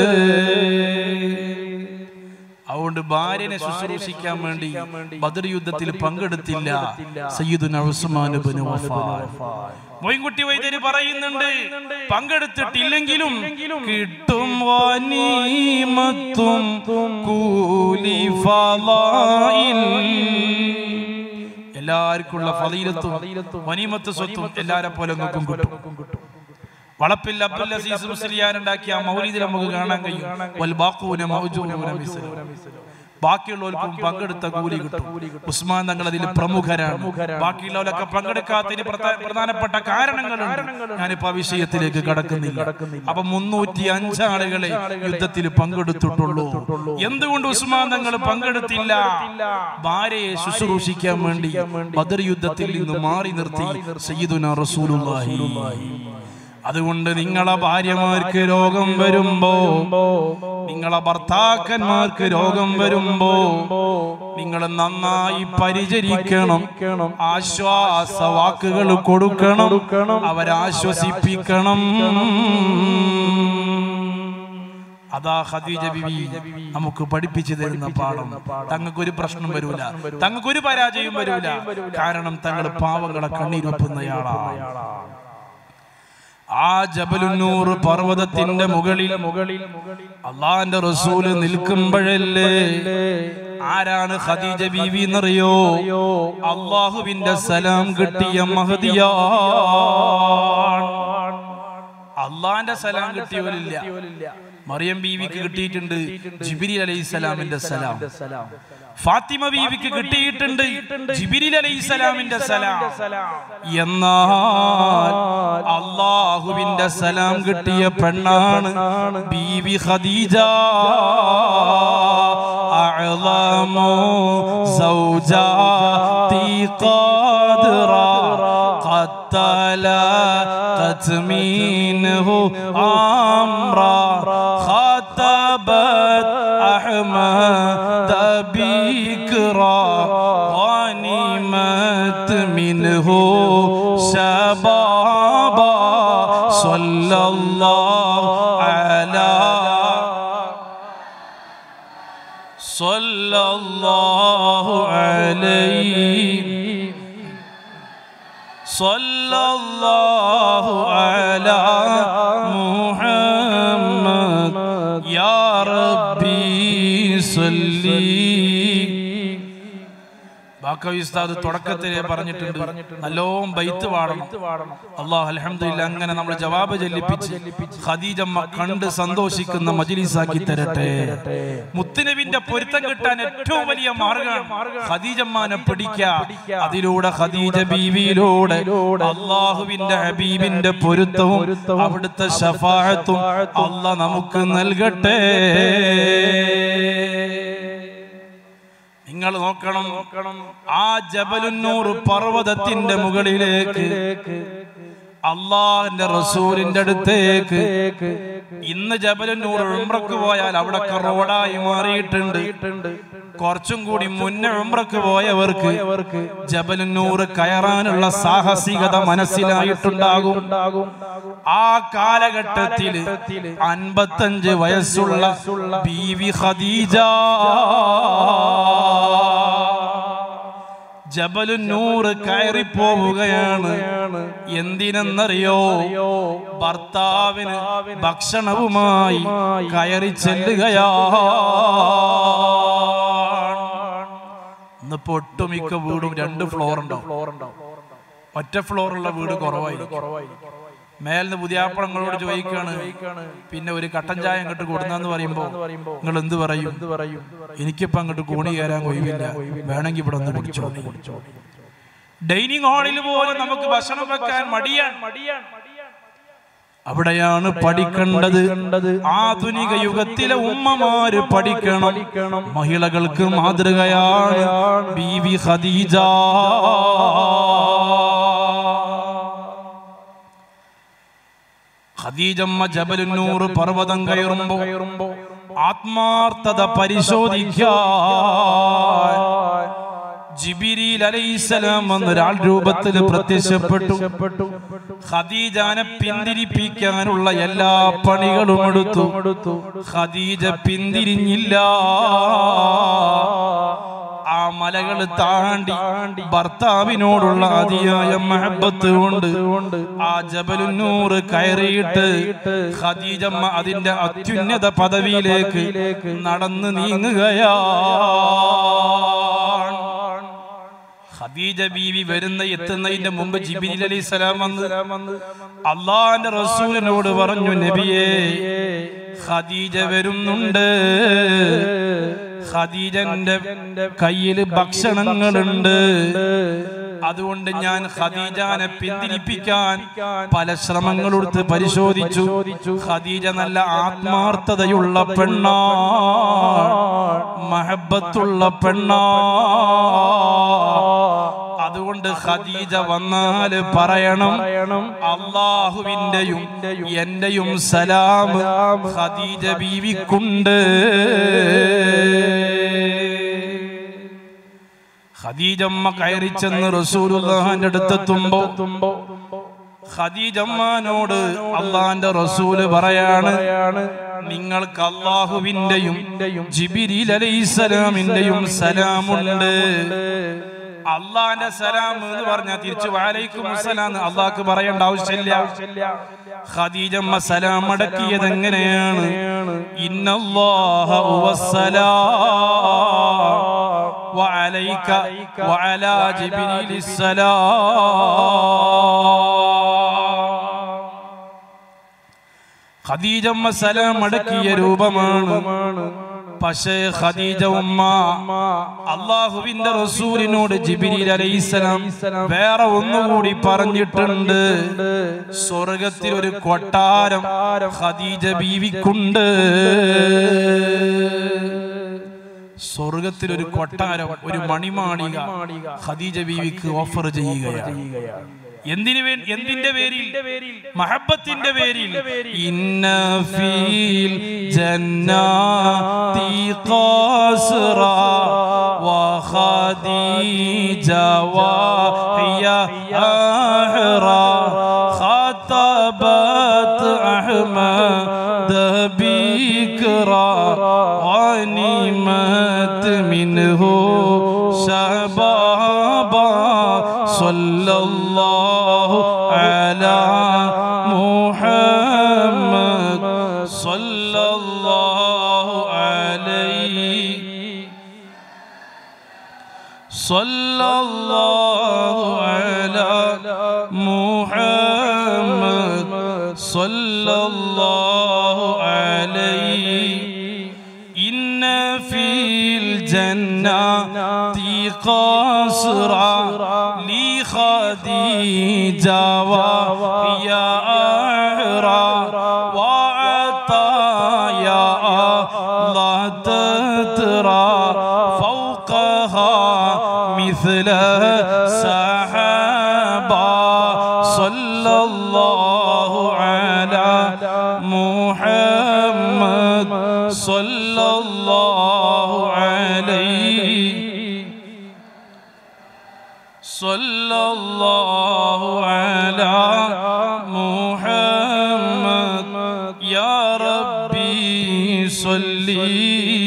Speaker 1: അതുകൊണ്ട് ഭാര്യനെ ശുശ്രൂഷിക്കാൻ വേണ്ടി ബദർ യുദ്ധത്തിൽ പങ്കെടുത്തില്ല സയ്യിദുന ഉസ്മാൻ ഇബ്നു വഫാൻ മൊയ്ൻകുട്ടി വൈദ്യര് പറയുന്നുണ്ട് പങ്കെടുത്തിട്ടില്ലെങ്കിലും കിട്ടും വനീമത്തും കൂലി ഫളായിൽ എല്ലാവർക്കുള്ള ഫളീലത്തും വനീമത്ത് സ്വത്തും എല്ലാരെ പോലെ നോക്കും കിട്ടും വളപ്പിൽ അബ്ദുൽ അസീസ് മുസ്ലിയാർ ഉണ്ടാക്കിയ ആ മൗലിദിൽ നമുക്ക് കാണാൻ കഴിയും വൽ ബാഖൂന മൗജൂന മിസ്ലു. ബാക്കിയുള്ളവർക്കും പങ്കെടുത്ത കൂലി കിട്ടും ഉസ്മാൻ തങ്ങൾ അതിൽ പ്രമുഖരാണ് ബാക്കിയുള്ളവരൊക്കെ പങ്കെടുക്കാത്തതിന് പ്രധാ- പ്രധാനപ്പെട്ട കാരണങ്ങളുണ്ട് ഞാനിപ്പോ ആ വിഷയത്തിലേക്ക് കടക്കുന്നില്ല അപ്പൊ മുന്നൂറ്റി അഞ്ചാളുകളെ യുദ്ധത്തിൽ പങ്കെടുത്തിട്ടുള്ളൂ എന്തുകൊണ്ട് ഉസ്മാൻ തങ്ങൾ പങ്കെടുത്തില്ല ഭാര്യയെ ശുശ്രൂഷിക്കാൻ വേണ്ടി ബദർ യുദ്ധത്തിൽ നിന്ന് മാറി നിർത്തി സയ്യിദുന റസൂലുള്ളാഹി അതുകൊണ്ട് നിങ്ങളെ ഭാര്യമാർക്ക് രോഗം വരുമ്പോ നിങ്ങളെ ഭർത്താക്കന്മാർക്ക് രോഗം വരുമ്പോ നിങ്ങൾ നന്നായി പരിചരിക്കണം ആശ്വാസ വാക്കുകൾ കൊടുക്കണം അവരാശ്വസിപ്പിക്കണം അതാ ഖദീജ ബിബി നമുക്ക് പഠിപ്പിച്ചു തരുന്ന പാഠം തങ്ങൾക്ക് ഒരു പ്രശ്നം വരൂല തങ്ങൾക്ക് ഒരു പരാജയം വരൂല കാരണം തങ്ങൾ പാവങ്ങളെ കണ്ണീരൊപ്പുന്നയാളാണ് ആ ജബലുന്നൂർ പർവ്വതത്തിന്റെ മുകളിൽ മുകളിൽ അള്ളാന്റെ റസൂല് നിൽക്കുമ്പോഴല്ലേ ആരാണ് ഖദീജ ബീവി എന്നറിയോ അള്ളാഹുവിന്റെ സലാം കിട്ടിയ മഹദിയാ അള്ളാന്റെ സലാം കിട്ടിയവരില്ല മറിയം ബീവിക്ക് കിട്ടിയിട്ടുണ്ട് ജിബിരി അലൈഹിസ്സലാമിന്റെ സലാം ഫാത്തിമ ബീവിക്ക് കിട്ടിയിട്ടുണ്ട് ജിബിരി അലൈഹിസ്സലാമിന്റെ സലാം എന്നാൽ അള്ളാഹുവിന്റെ സലാം കിട്ടിയ പെണ്ണാണ് ബീവി ഖദീജ أعظم زوجاتي قدرا قد تلاقت منه أمرا خطبت أحمد بكرا غنمت منه شبابا صلى الله على صلى الله عليه صلى الله على محمد يا ربي صلي ബാക്കവി ഉസ്താദ് തുടക്കത്തിലേ പറഞ്ഞിട്ടുണ്ട് നല്ലോം ബൈത്ത് പാടണം അള്ളാഹ് അൽഹംദുലില്ലാ അങ്ങനെ നമ്മൾ ജവാബ് ചൊല്ലിപ്പിച്ച് ഖദീജമ്മ കണ്ട് സന്തോഷിക്കുന്ന മജ്ലിസാക്കി തരട്ടെ മുത്തുനബിന്റെ പൊരുത്തം കിട്ടാൻ ഏറ്റവും വലിയ മാർഗമാണ് ഖദീജമ്മാനെ പിടിക്കുക അതിലൂടെ ഖദീജ ബീവിയിലൂടെ അള്ളാഹുവിന്റെ ഹബീബിന്റെ പൊരുത്തവും അവിടുത്തെ ഷഫാഴത്തും അല്ല നമുക്ക് നൽകട്ടെ നിങ്ങൾ നോക്കണം നോക്കണം ആ ജബലുന്നൂർ പർവ്വതത്തിന്റെ മുകളിലേക്ക് അള്ളാഹിന്റെ റസൂലിന്റെ അടുത്തേക്ക് ഇന്ന് ജബലുന്നൂർ ഉംറക്ക് പോയാൽ അവിടൊക്കെ റോഡായി മാറിയിട്ടുണ്ട് കുറച്ചും കൂടി മുന്നേ ഉംറക്ക് പോയവർക്ക് ജബലുന്നൂർ കയറാനുള്ള സാഹസികത മനസ്സിലായിട്ടുണ്ടാകും ആ കാലഘട്ടത്തിൽ അൻപത്തഞ്ച് വയസ്സുള്ള ബീവി ഖദീജ ജബലുന്നൂറ് കയറിപ്പോവുകയാണ് എന്തിനെന്നറിയോ ഭർത്താവിന് ഭക്ഷണവുമായി കയറി ചെല്ലുകയാ ഇന്ന് ഇന്നിപ്പോ ഒട്ടുമിക്ക വീടും രണ്ട് ഫ്ലോർ ഉണ്ടാവും ഒറ്റ ഫ്ലോറുള്ള വീട് കുറവായി മേലിന് പുതിയാപ്പളങ്ങളോട് ചോദിക്കാണ് പിന്നെ ഒരു കട്ടൻ ചായ അങ്ങോട്ട് കൊടുന്നെന്ന് പറയുമ്പോ നിങ്ങൾ എന്ത് പറയും എനിക്കിപ്പോ അങ്ങോട്ട് കോണി കയറാൻ കഴിയില്ല വേണമെങ്കിൽ ഇവിടെ ഒന്ന് കുടിച്ചോ ഡൈനിങ് ഹാളിൽ പോലും നമുക്ക് ഭക്ഷണം വെക്കാൻ മടിയാണ് അവിടെയാണ് പഠിക്കേണ്ടത് ആധുനിക യുഗത്തിലെ ഉമ്മമാര് പഠിക്കണം മഹിളകൾക്ക് മാതൃകയാണ് ബീവി ഖദീജ ഖദീജമ്മ ജബലുന്നൂർ പർവ്വതം കയറുമ്പോ ആത്മാർത്ഥത പരിശോധിക്കാൻ ജിബിരിൽ അലൈസലാം എന്നൊരാൾ രൂപത്തിൽ പ്രത്യക്ഷപ്പെട്ടു ഖദീജാനെ പിന്തിരിപ്പിക്കാനുള്ള എല്ലാ പണികളും എടുത്തു ഖദീജ പിന്തിരിഞ്ഞില്ല ആ മലകൾ താണ്ടി ഭർത്താവിനോടുള്ള അതിയായ മഹബത്ത് കൊണ്ട് ആ ജബലുന്നൂറ് കയറിയിട്ട് ഖദീജമ്മ അതിന്റെ അത്യുന്നത പദവിയിലേക്ക് നടന്ന് നീങ്ങുകയാണ് ഖദീജ ബീവി വരുന്ന എത്തുന്നതിന്റെ മുമ്പ് ജിബിരി അലൈഹി സ്വലാം വന്ന് അള്ളാന്റെ റസൂലിനോട് പറഞ്ഞു നബിയേ ഖദീജ വരുന്നുണ്ട് ഖദീജന്റെ കയ്യിൽ ഭക്ഷണങ്ങളുണ്ട് അതുകൊണ്ട് ഞാൻ ഖദീജാനെ പിന്തിരിപ്പിക്കാൻ പല ശ്രമങ്ങളെടുത്ത് പരിശോധിച്ചു ഖദീജ നല്ല ആത്മാർത്ഥതയുള്ള പെണ്ണാ മഹബത്തുള്ള പെണ്ണാ അതുകൊണ്ട് ഖദീജ വന്നാല് പറയണം അള്ളാഹുവിന്റെയും എന്റെയും സലാം ഖദീജ ബീവിക്കുണ്ട് ഖദീജമ്മ കയറി ചെന്ന് റസൂലുള്ളാഹിന്റെ അടുത്തെത്തുമ്പോ ഖദീജമ്മാനോട് അള്ളാന്റെ റസൂല് പറയാണ് നിങ്ങൾക്ക് അള്ളാഹുവിന്റെയും ജിബിരിൽ അലൈസലാമിന്റെയും സലാമുണ്ട് അള്ളാന്റെ സലാം എന്ന് പറഞ്ഞാൽ തിരിച്ചു വാലൈക്കും സലാം അള്ളാഹ്ക്ക് പറയേണ്ട ആവശ്യമില്ല ഖദീജമ്മ സലാം അടക്കിയത് എങ്ങനെയാണ് ഇന്നല്ലാഹ وعليك وعلى جبريل السلام ഖദീജമ്മ സലാം അടക്കിയ രൂപമാണ് പക്ഷേ ഖദീജ ഉമ്മ അള്ളാഹുവിന്റെ റസൂലിനോട് ജിബിരിൽ അലൈഹിസ്സലാം വേറെ ഒന്നുകൂടി പറഞ്ഞിട്ടുണ്ട് സ്വർഗത്തിൽ ഒരു കൊട്ടാരം ഖദീജ ബീവിക്കുണ്ട് സ്വർഗത്തിൽ ഒരു കൊട്ടാരം ഒരു മണിമാണിക ഖദീജ ബീവിക്ക് ഓഫർ ചെയ്യുകയാണ് എന്തിനു വേ എന്തിന്റെ പേരിൽ മഹബത്തിന്റെ പേരിൽ ഇന്ന ഫീൽ ജന്നാതി ഖാസ്റ وخديجة وهي أحرى خطبت أحمد بكرا غنيمت منه شبابا صلى الله على محمد صلى الله عليه صلى الله على محمد صلى الله عليه إن في الجنة قصرا لخديجة وهي أعرى وعطايا الله تترى فوقها مثل سحابا صلى الله على محمد صلى الله عليه صلى الله على محمد يا ربي صلي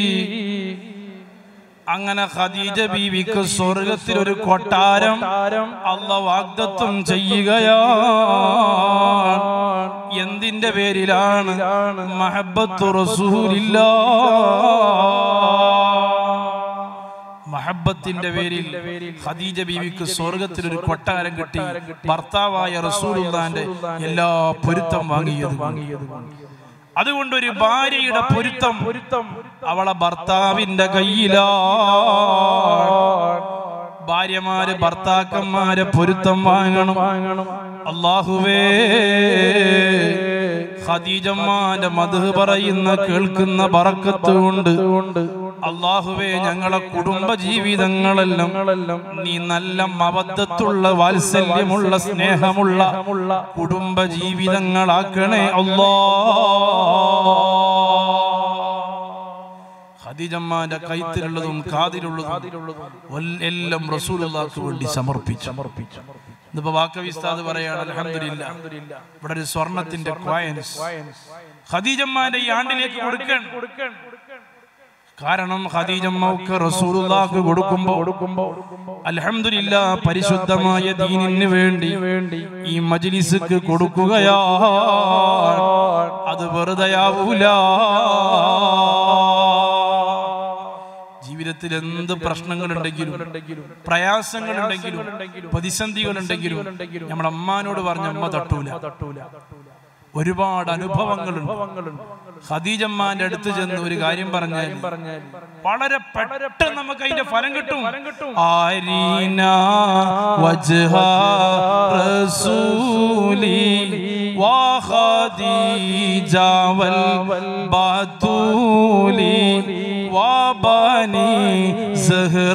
Speaker 1: അങ്ങനെ ഖദീജ ബീവിക്ക് സ്വർഗത്തിൽ ഒരു കൊട്ടാരം അല്ല വാഗ്ദത്വം ചെയ്യുകയാണ് എന്തിന്റെ പേരിലാണ് മഹബത്തു റസൂലില്ല മഹബത്തിന്റെ പേരിൽ ഖദീജ ബീവിക്ക് സ്വർഗത്തിൽ ഒരു കൊട്ടാരം കിട്ടി ഭർത്താവായ റസൂലുള്ളാന്റെ എല്ലാ പൊരുത്തം വാങ്ങിയത് അതുകൊണ്ട് ഒരു ഭാര്യയുടെ പൊരുത്തം പൊരുത്തം അവളെ ഭർത്താവിന്റെ കയ്യിലാ ഭാര്യമാര് ഭർത്താക്കന്മാരെ പൊരുത്തം വാങ്ങണം അള്ളാഹുവേ ഖദീജമ്മാന്റെ മധു പറയുന്ന കേൾക്കുന്ന ബറക്കത്ത് കൊണ്ട് അള്ളാഹുവേ ഞങ്ങളെ കുടുംബ ജീവിതങ്ങളെല്ലാം നീ നല്ല മബദ്ധത്തുള്ള വാത്സല്യമുള്ള സ്നേഹമുള്ള കുടുംബ ജീവിതങ്ങളാക്കണേ അള്ളാ ഖദീജമ്മാന്റെ കൈത്തിലുള്ളതും കാതിലുള്ളതും എല്ലാം റസൂലുള്ളാഹിക്ക് വേണ്ടി സമർപ്പിച്ചു സമർപ്പിച്ചു ഇന്നിപ്പോ വാക്കവിസ്താദ് പറയാണ് അൽഹംദുലില്ലാ ഇവിടെ ഒരു സ്വർണത്തിന്റെ കോയൻസ് ഖദീജമ്മാന്റെ ഈ ആണ്ടിലേക്ക് കൊടുക്കാൻ കാരണം ഖദീജമ്മക്ക് റസൂലുള്ളാഹിക്ക് കൊടുക്കുമ്പോ കൊടുക്കുമ്പോ അൽഹംദുലില്ലാ പരിശുദ്ധമായ ദീനിന് വേണ്ടി ഈ മജ്ലിസ്ക്ക് കൊടുക്കുകയാ അത് വെറുതെയാവൂല ജീവിതത്തിൽ എന്ത് പ്രശ്നങ്ങളുണ്ടെങ്കിലും പ്രയാസങ്ങളുണ്ടെങ്കിലും പ്രതിസന്ധികളുണ്ടെങ്കിലും നമ്മുടെ അമ്മാനോട് പറഞ്ഞ അമ്മ തട്ടൂല ഒരുപാട് അനുഭവങ്ങളുണ്ട് ഖദീജമ്മാന്റെ അടുത്ത് ചെന്ന് ഒരു കാര്യം പറഞ്ഞാൽ വളരെ പെട്ടെന്ന് നമുക്ക് അതിന്റെ ഫലം കിട്ടും ആരീന വജ്ഹ റസൂലി وخديج والبتولي وبني زهر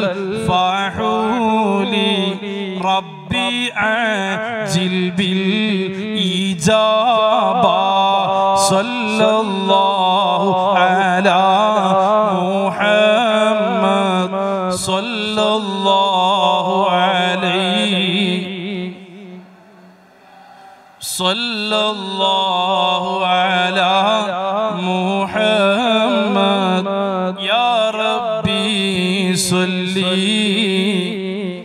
Speaker 1: الفاحولي ربي عجل بالإجابة صلى الله على محمد صلى الله عليه صلى الله على محمد يا ربي صلي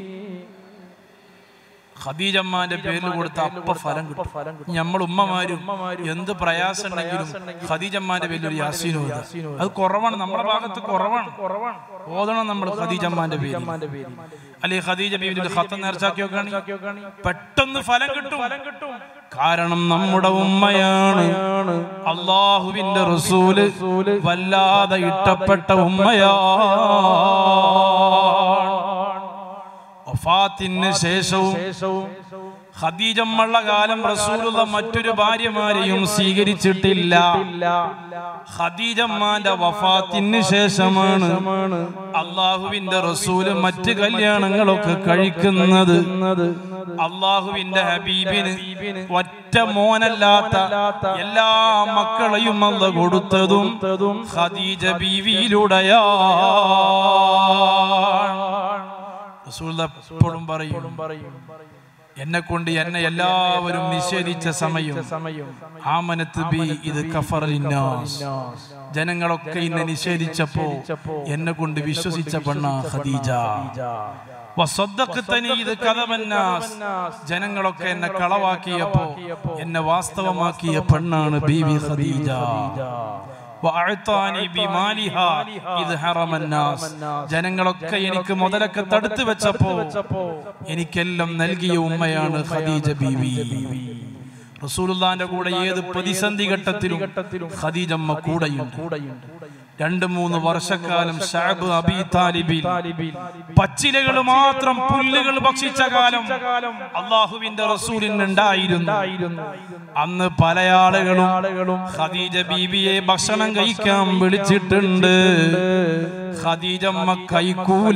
Speaker 1: ഖദീജമ്മാന്റെ പേരിൽ കൊടുത്ത അപ്പ ഫലം കിട്ടും നമ്മൾ ഉമ്മമാരും എന്ത് പ്രയാസം ഉണ്ടെങ്കിലും ഖദീജമ്മാന്റെ പേരിൽ ഒരു യാസീൻ ഓതുക. അത് കുറവാണ് നമ്മുടെ ഭാഗത്ത് കുറവാണ് ഓതണം നമ്മൾ ഖദീജമ്മാന്റെ പേര് അല്ലെ ഖദീജ ബീവിന്റെ ഖത്തം നേർച്ചാക്കി നോക്കുകയാണെങ്കിൽ പെട്ടെന്ന് ഫലം കിട്ടും കാരണം നമ്മുടെ ഉമ്മയാണ് അള്ളാഹുവിന്റെ റസൂല് വല്ലാതെ ഇഷ്ടപ്പെട്ട ഉമ്മയാ വഫാത്തിന് ശേഷവും ഖദീജമ്മള്ള കാലം റസൂലുള്ള മറ്റൊരു ഭാര്യമാരെയും സ്വീകരിച്ചിട്ടില്ല ഖദീജമ്മാന്റെ വഫാത്തിന് ശേഷമാണ് അള്ളാഹുവിന്റെ റസൂല് മറ്റ് കല്യാണങ്ങളൊക്കെ കഴിക്കുന്നത് അള്ളാഹുവിന്റെ ഹബീബിന് ഒറ്റ മോനല്ലാത്ത എല്ലാ മക്കളെയും അല്ല കൊടുത്തതും ഖദീജ ബീവിയിലൂടെയാ റസൂൽ എപ്പോഴും പറയും എന്നെ കൊണ്ട് എന്നെ എല്ലാവരും നിഷേധിച്ച സമയം ആമനത്ത് ബി ഇത് കഫറിന്നാസ് ജനങ്ങളൊക്കെ എന്നെ നിഷേധിച്ചപ്പോ എന്നെ കൊണ്ട് വിശ്വസിച്ച പെണ്ണ ഖദീജ വസദ്ദഖ്തനി ഇത് കഥമന്നാസ് ജനങ്ങളൊക്കെ എന്നെ കളവാക്കിയപ്പോ എന്നെ വാസ്തവമാക്കിയ പെണ്ണാണ് ബീവി ഖദീജ വഅഅതാനി ബിമാലിഹാ ഇത് ഹറമന്നാസ് ജനങ്ങളൊക്കെ എനിക്ക് മുതലൊക്കെ തടുത്തു വെച്ചപ്പോ എനിക്കെല്ലാം നൽകിയ ഉമ്മയാണ് ഖദീജ ബീവി റസൂലുള്ളാന്റെ കൂടെ ഏത് പ്രതിസന്ധി ഘട്ടത്തിലും ഖദീജമ്മ കൂടെയുണ്ട് രണ്ട് മൂന്ന് വർഷക്കാലം ഷാബ് അബി താലിബിൽ പച്ചിലകൾ മാത്രം പുല്ലുകൾ ഭക്ഷിച്ച കാലം അള്ളാഹുവിന്റെ റസൂലിന് ഉണ്ടായിരുന്നു അന്ന് പല ആളുകളും ഖദീജ ബീബിയെ ഭക്ഷണം കഴിക്കാൻ വിളിച്ചിട്ടുണ്ട് ഖദീജമ്മ കഴിക്കൂല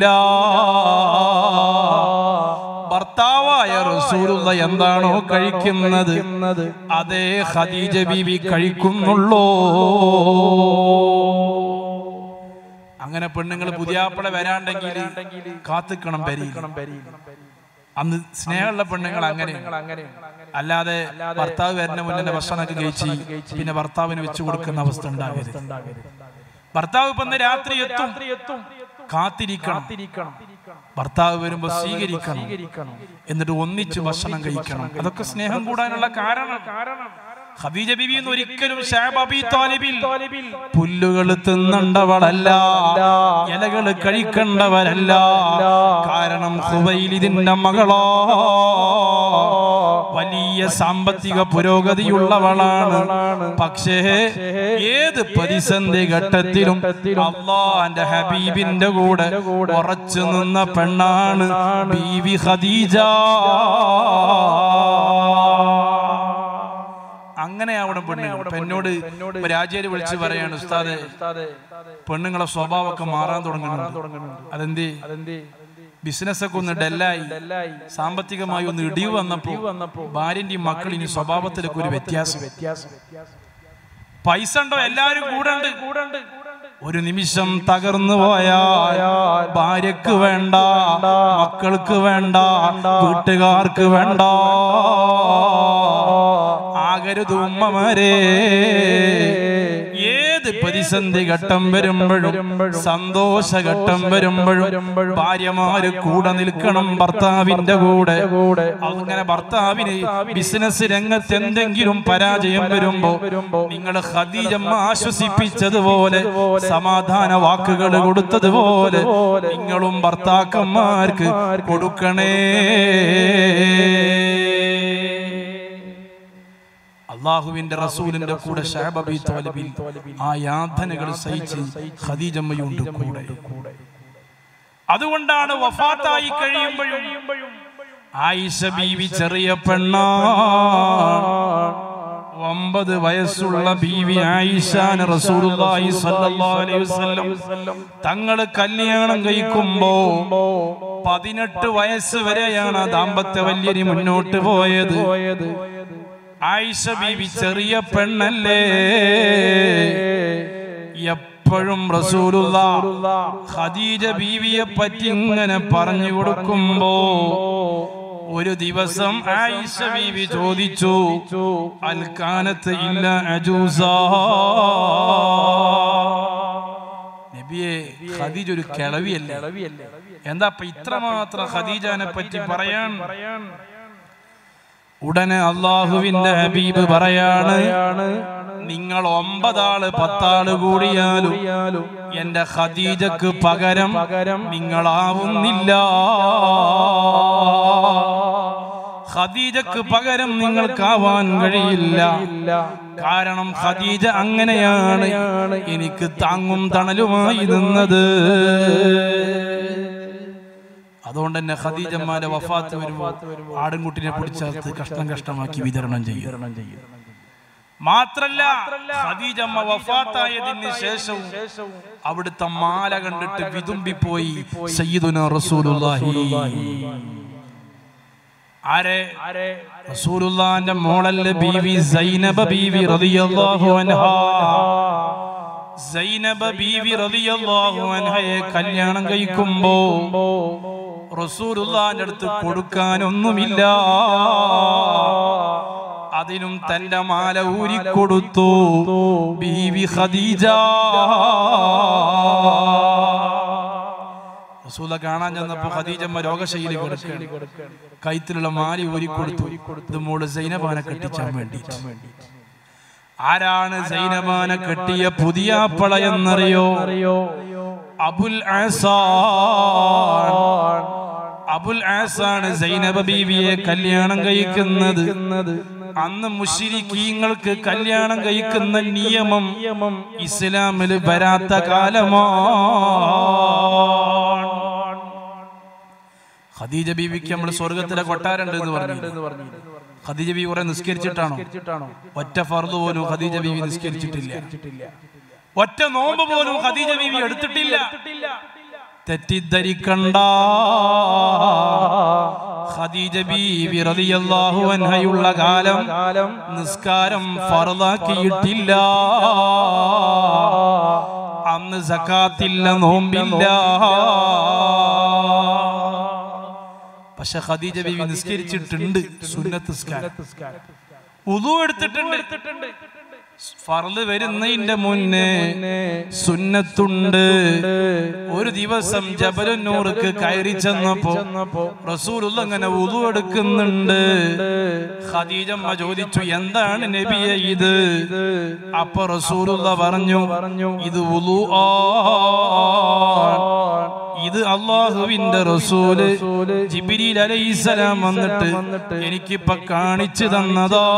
Speaker 1: ഭർത്താവായ റസൂലുള്ള എന്താണോ കഴിക്കുന്നത് അതേ ഖദീജ ബീബി കഴിക്കുന്നുള്ളൂ അങ്ങനെ പെണ്ണുങ്ങൾ പുതിയാപ്പള വരാണ്ടെങ്കിൽ കാത്തിക്കണം പരിക്കണം അന്ന് സ്നേഹമുള്ള പെണ്ണുങ്ങൾ അങ്ങനെ അല്ലാതെ ഭർത്താവ് വരുന്ന മുന്നേ ഭക്ഷണമൊക്കെ കഴിച്ച് പിന്നെ ഭർത്താവിന് വെച്ചു കൊടുക്കുന്ന അവസ്ഥ ഉണ്ടാകരുത് ഭർത്താവ് ഇപ്പൊ ഇന്ന് രാത്രി എത്തും കാത്തിരിക്കണം ഭർത്താവ് വരുമ്പോ സ്വീകരിക്കണം എന്നിട്ട് ഒന്നിച്ച് ഭക്ഷണം കഴിക്കണം അതൊക്കെ സ്നേഹം കൂടാനുള്ള കാരണം ഖദീജ ബിബി എന്ന് ഒരിക്കലും ഷാബ് അബി താലിബിൽ പുല്ലുകൾ തിന്നണ്ടവളല്ല ഇലകൾ കഴിക്കണ്ടവരല്ല കാരണം ഹുബൈലിതിന്റെ മകളോ വലിയ സാമ്പത്തിക പുരോഗതിയുള്ളവളാണ് പക്ഷേ ഏത് പ്രതിസന്ധി ഘട്ടത്തിലും അള്ളാന്റെ ഹബീബിന്റെ കൂടെ ഉറച്ചു നിന്ന പെണ്ണാണ് ബീവി ഖദീജ അങ്ങനെ അവിടെ പെണ്ണുങ്ങൾ ഇപ്പൊ എന്നോട് ഇപ്പൊ രാജേര് വിളിച്ച് പറയാണ് ഉസ്താദെ പെണ്ണുങ്ങളെ സ്വഭാവമൊക്കെ മാറാൻ തുടങ്ങുന്നുണ്ട് അതെന്ത് ബിസിനസ് ഒക്കെ ഒന്ന് ഡെല്ലായി സാമ്പത്തികമായി ഒന്ന് ഇടിവ് വന്നപ്പോ ഭാര്യന്റെയും മക്കളിനി സ്വഭാവത്തിലൊക്കെ ഒരു വ്യത്യാസം പൈസ ഉണ്ടോ എല്ലാരും കൂടണ്ട് കൂടണ്ട് ഒരു നിമിഷം തകർന്നു പോയാൽ ഭാര്യക്ക് വേണ്ട മക്കൾക്ക് വേണ്ട വീട്ടുകാർക്ക് വേണ്ട ആകരുത് ഉമ്മമാരെ ഏത് പ്രതിസന്ധി ഘട്ടം വരുമ്പോഴും സന്തോഷഘട്ടം വരുമ്പോഴും ഭാര്യമാര് കൂടെ നിൽക്കണം ഭർത്താവിന്റെ കൂടെ അങ്ങനെ ഭർത്താവിന് ബിസിനസ് രംഗത്ത് എന്തെങ്കിലും പരാജയം വരുമ്പോ നിങ്ങൾ ഖദീജമ്മ ആശ്വസിപ്പിച്ചതുപോലെ സമാധാന വാക്കുകൾ കൊടുത്തതുപോലെ നിങ്ങളും ഭർത്താക്കന്മാർക്ക് കൊടുക്കണേ അള്ളാഹുവിന്റെ റസൂലിന്റെ കൂടെ ഷാബബി തോലബിൽ ആ യാതനകൾ സഹിച്ച് ഖദീജമ്മയുണ്ട് കൂടെ അതുകൊണ്ടാണ് വഫാത്തായി കഴിയുമ്പോഴും ആയിഷ ബീവി ചെറിയ പെണ്ണാണ് ഒമ്പത് വയസ്സുള്ള ബീവി ആയിഷാന് റസൂലുള്ളാഹി സ്വല്ലല്ലാഹു അലൈഹി വസല്ലം തങ്ങൾ കല്യാണം കഴിക്കുമ്പോ പതിനെട്ട് വയസ്സ് വരെയാണ് ആ ദാമ്പത്യ വല്യരി മുന്നോട്ട് പോയത് ആയിഷ ബീവി ചെറിയ പെണ്ണല്ലേ എപ്പോഴും റസൂലുള്ള ഖദീജ ബീവിയെ പറ്റി ഇങ്ങനെ പറഞ്ഞു കൊടുക്കുമ്പോ ഒരു ദിവസം ആയിഷ ബീവി ചോദിച്ചു അൽക്കാനത്ത് ഇല്ല അജൂസ നബിയെ ഖദീജ ഒരു കിളവിയല്ലേ എന്താ ഇപ്പൊ ഇത്രമാത്രം ഖദീജാനെ പറ്റി പറയാൻ ഉടനെ അള്ളാഹുവിന്റെ ഹബീബ് പറയാണ് നിങ്ങൾ ഒമ്പതാള് പത്താള് കൂടിയാലും എന്റെ ഖദീജക്ക് പകരം നിങ്ങളാവുന്നില്ല ഖദീജക്ക് പകരം നിങ്ങൾക്കാവാൻ കഴിയില്ല കാരണം ഖദീജ അങ്ങനെയാണ് എനിക്ക് താങ്ങും തണലുമായി നിന്നത് അതുകൊണ്ട് തന്നെ ഖദീജമ്മാരെ വഫാത്ത് വരുമ്പോൾ ആടുംകുട്ടിനെ പിടിച്ചേർത്ത് കഷ്ടം കഷ്ടമാക്കി വിതരണം ചെയ്യും മാത്രല്ല ഖദീജമ്മ വഫാത്തായതിന് ശേഷവും അവിടുത്തെ മാല കണ്ടിട്ട് വിതുമ്പിപ്പോയി സയ്യിദുന റസൂലുള്ളാഹി ആരെ റസൂലുള്ളാന്റെ മോളല്ലേ ബീവി സൈനബ ബീവി റളിയല്ലാഹു അൻഹാ സൈനബ ബീവി റളിയല്ലാഹു അൻഹയെ കല്യാണം കഴിക്കുമ്പോ റസൂലുള്ളാന്റെ അടുത്ത് കൊടുക്കാനൊന്നുമില്ല അതിനും തന്റെ മാല ഊരിക്കൊടുത്തു ബീവി ഖദീജ റസൂല കാണാൻ ചെന്നപ്പോ ഖദീജമ്മ രോഗശൈലി കൊടുക്കുകയാണ് കൈത്തിലുള്ള മാല ഊരിക്കൊടുത്തു ഇത് മോള് സൈനബാനെ കെട്ടിച്ചാൻ വേണ്ടി ആരാണ് സൈനബാനെ കെട്ടിയ പുതിയ പള എന്നറിയോ അബുൽ ആസാൻ അബുൽ ആസാണ് സൈനബ ബീവിയെ കല്യാണം കഴിക്കുന്നത് അന്ന് മുഷിരിക്കീങ്ങൾക്ക് കല്യാണം കഴിക്കുന്ന നിയമം ഇസ്ലാമിൽ വരാത്ത കാലമാണ് ഖദീജ ബീവിക്ക് നമ്മൾ സ്വർഗത്തിലെ കൊട്ടാരുണ്ട് എന്ന് പറഞ്ഞു ഖദീജ ബീവി കുറെ നിസ്കരിച്ചിട്ടാണോ ഒറ്റ ഫർദ് പോലും ഖദീജ ബീവി നിസ്കരിച്ചിട്ടില്ല ഒറ്റ നോമ്പ് പോലും ഖദീജ ബീവി എടുത്തിട്ടില്ല തെറ്റിദ്ധരിക്കണ്ട ഖദീജ ബീവി റളിയല്ലാഹു അൻഹയുള്ള കാലം നിസ്കാരം ഫർദാക്കിയിട്ടില്ല അന്ന് സക്കാത്തില്ല നോമ്പില്ല പക്ഷെ ഖദീജ ബീവി നിസ്കരിച്ചിട്ടുണ്ട് സുന്നത്ത് നിസ്കാരം ഉദു എടുത്തിട്ടുണ്ട് ഫർള് വരുന്നതിന്റെ മുന്നേ സുന്നത്തുണ്ട് ഒരു ദിവസം ജബലുന്നൂർക്ക് കയറി ചെന്നപ്പോ റസൂലുള്ള അങ്ങനെ ഉതു എടുക്കുന്നുണ്ട് ഖദീജമ്മ ചോദിച്ചു എന്താണ് നബിയെ ഇത് അപ്പൊ റസൂലുള്ള പറഞ്ഞു ഇത് ഉലു ഇത് അള്ളാഹുവിന്റെ റസൂല് ജിബിരിൽ അലൈസലാം വന്നിട്ട് എനിക്കിപ്പൊ കാണിച്ചു തന്നതാ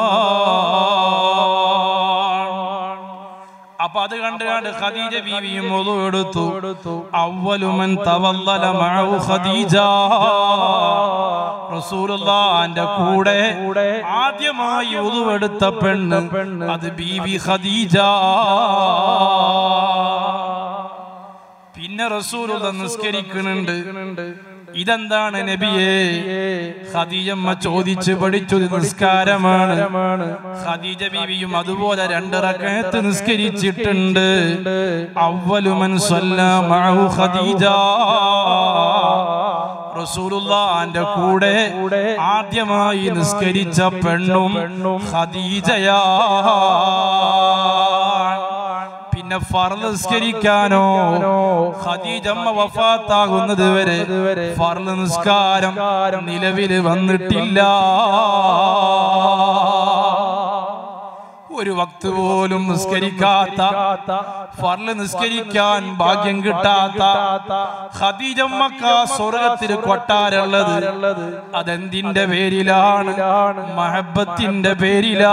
Speaker 1: അപ്പൊ അത് കണ്ട് കണ്ട് ഖദീജ ബീവിയും ഒതു എടുത്തു അവലുമൻ തവല്ലല മഅഹു ഖദീജ റസൂലുള്ളാന്റെ കൂടെ ആദ്യമായി ഒതു എടുത്ത പെണ്ണ് അത് ബീവി ഖദീജ പിന്നെ റസൂലുള്ള നിസ്കരിക്കുന്നുണ്ട് ഇതെന്താണ് നബിയെ ഖദീജമ്മ ചോദിച്ചു പഠിച്ചു ഇത് നിസ്കാരമാണ് ഖദീജ ബീവിയും അതുപോലെ രണ്ട് റകഅത്ത് നിസ്കരിച്ചിട്ടുണ്ട് അവലുമൻ സല്ലമഅഹു ഖദീജ റസൂലുള്ളാന്റെ കൂടെ ആദ്യമായി നിസ്കരിച്ച പെണ്ണും ഖദീജയാ പിന്നെ ഫർള് നിസ്കരിക്കാനോ ഖദീജമ്മ വഫാത്താകുന്നത് വരെ ഫർള് നിസ്കാരം നിലവിൽ വന്നിട്ടില്ല ഒരു വക്ത് പോലും നിസ്കരിക്കാത്ത ഫർള് നിസ്കരിക്കാൻ ഭാഗ്യം കിട്ടാത്ത ഖദീജമ്മക്ക സ്വർഗത്തിൽ കൊട്ടാരുള്ളത് അതെന്തിന്റെ പേരിലാണ് മഹബത്തിന്റെ പേരിലാ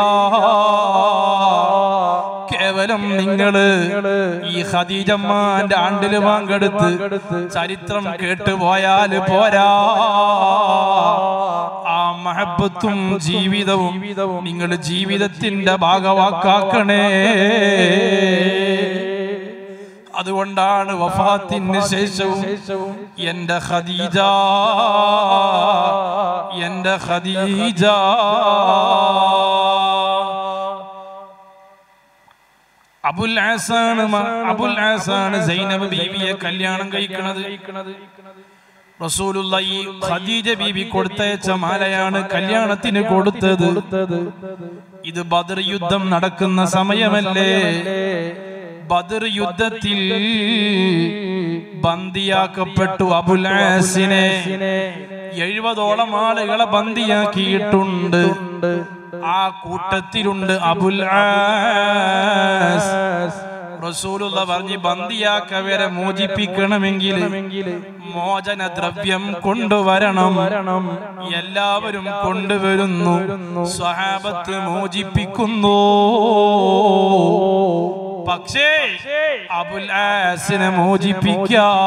Speaker 1: കേവലം നിങ്ങള് ഈ ഖദീജമ്മാന്റെ ആണ്ടില് പങ്കെടുത്ത് ചരിത്രം കേട്ടുപോയാല് പോരാ ആ മഹബത്തും ജീവിതവും നിങ്ങൾ ജീവിതത്തിന്റെ ഭാഗവാക്കാക്കണേ അതുകൊണ്ടാണ് വഫാത്തിന് ശേഷവും എന്റെ ഖദീജ എന്റെ ഖദീജ അബുൽ ആസാണ് മ- അബുൽ ആസാണ് സൈനബ് ബീവിയെ കല്യാണം കഴിക്കണത് റസൂലുള്ള ഈ ഖദീജ ബീവി കൊടുത്തയച്ച മാലയാണ് കല്യാണത്തിന് കൊടുത്തത് ഇത് ബദർ യുദ്ധം നടക്കുന്ന സമയമല്ലേ ബദർ യുദ്ധത്തിൽ ബന്ദിയാക്കപ്പെട്ടു അബുൽ ആസിനെ എഴുപതോളം ആളുകളെ ബന്ദിയാക്കിയിട്ടുണ്ട് ആ കൂട്ടത്തിലുണ്ട് അബുൽ ആസ് റസൂലുള്ള പറഞ്ഞ് ബന്ദിയാക്കവരെ മോചിപ്പിക്കണമെങ്കിൽ മോചന ദ്രവ്യം കൊണ്ടുവരണം എല്ലാവരും കൊണ്ടുവരുന്നു സ്വഹാബത്ത് മോചിപ്പിക്കുന്നു പക്ഷേ അബുൽ ആസിനെ മോചിപ്പിക്കാൻ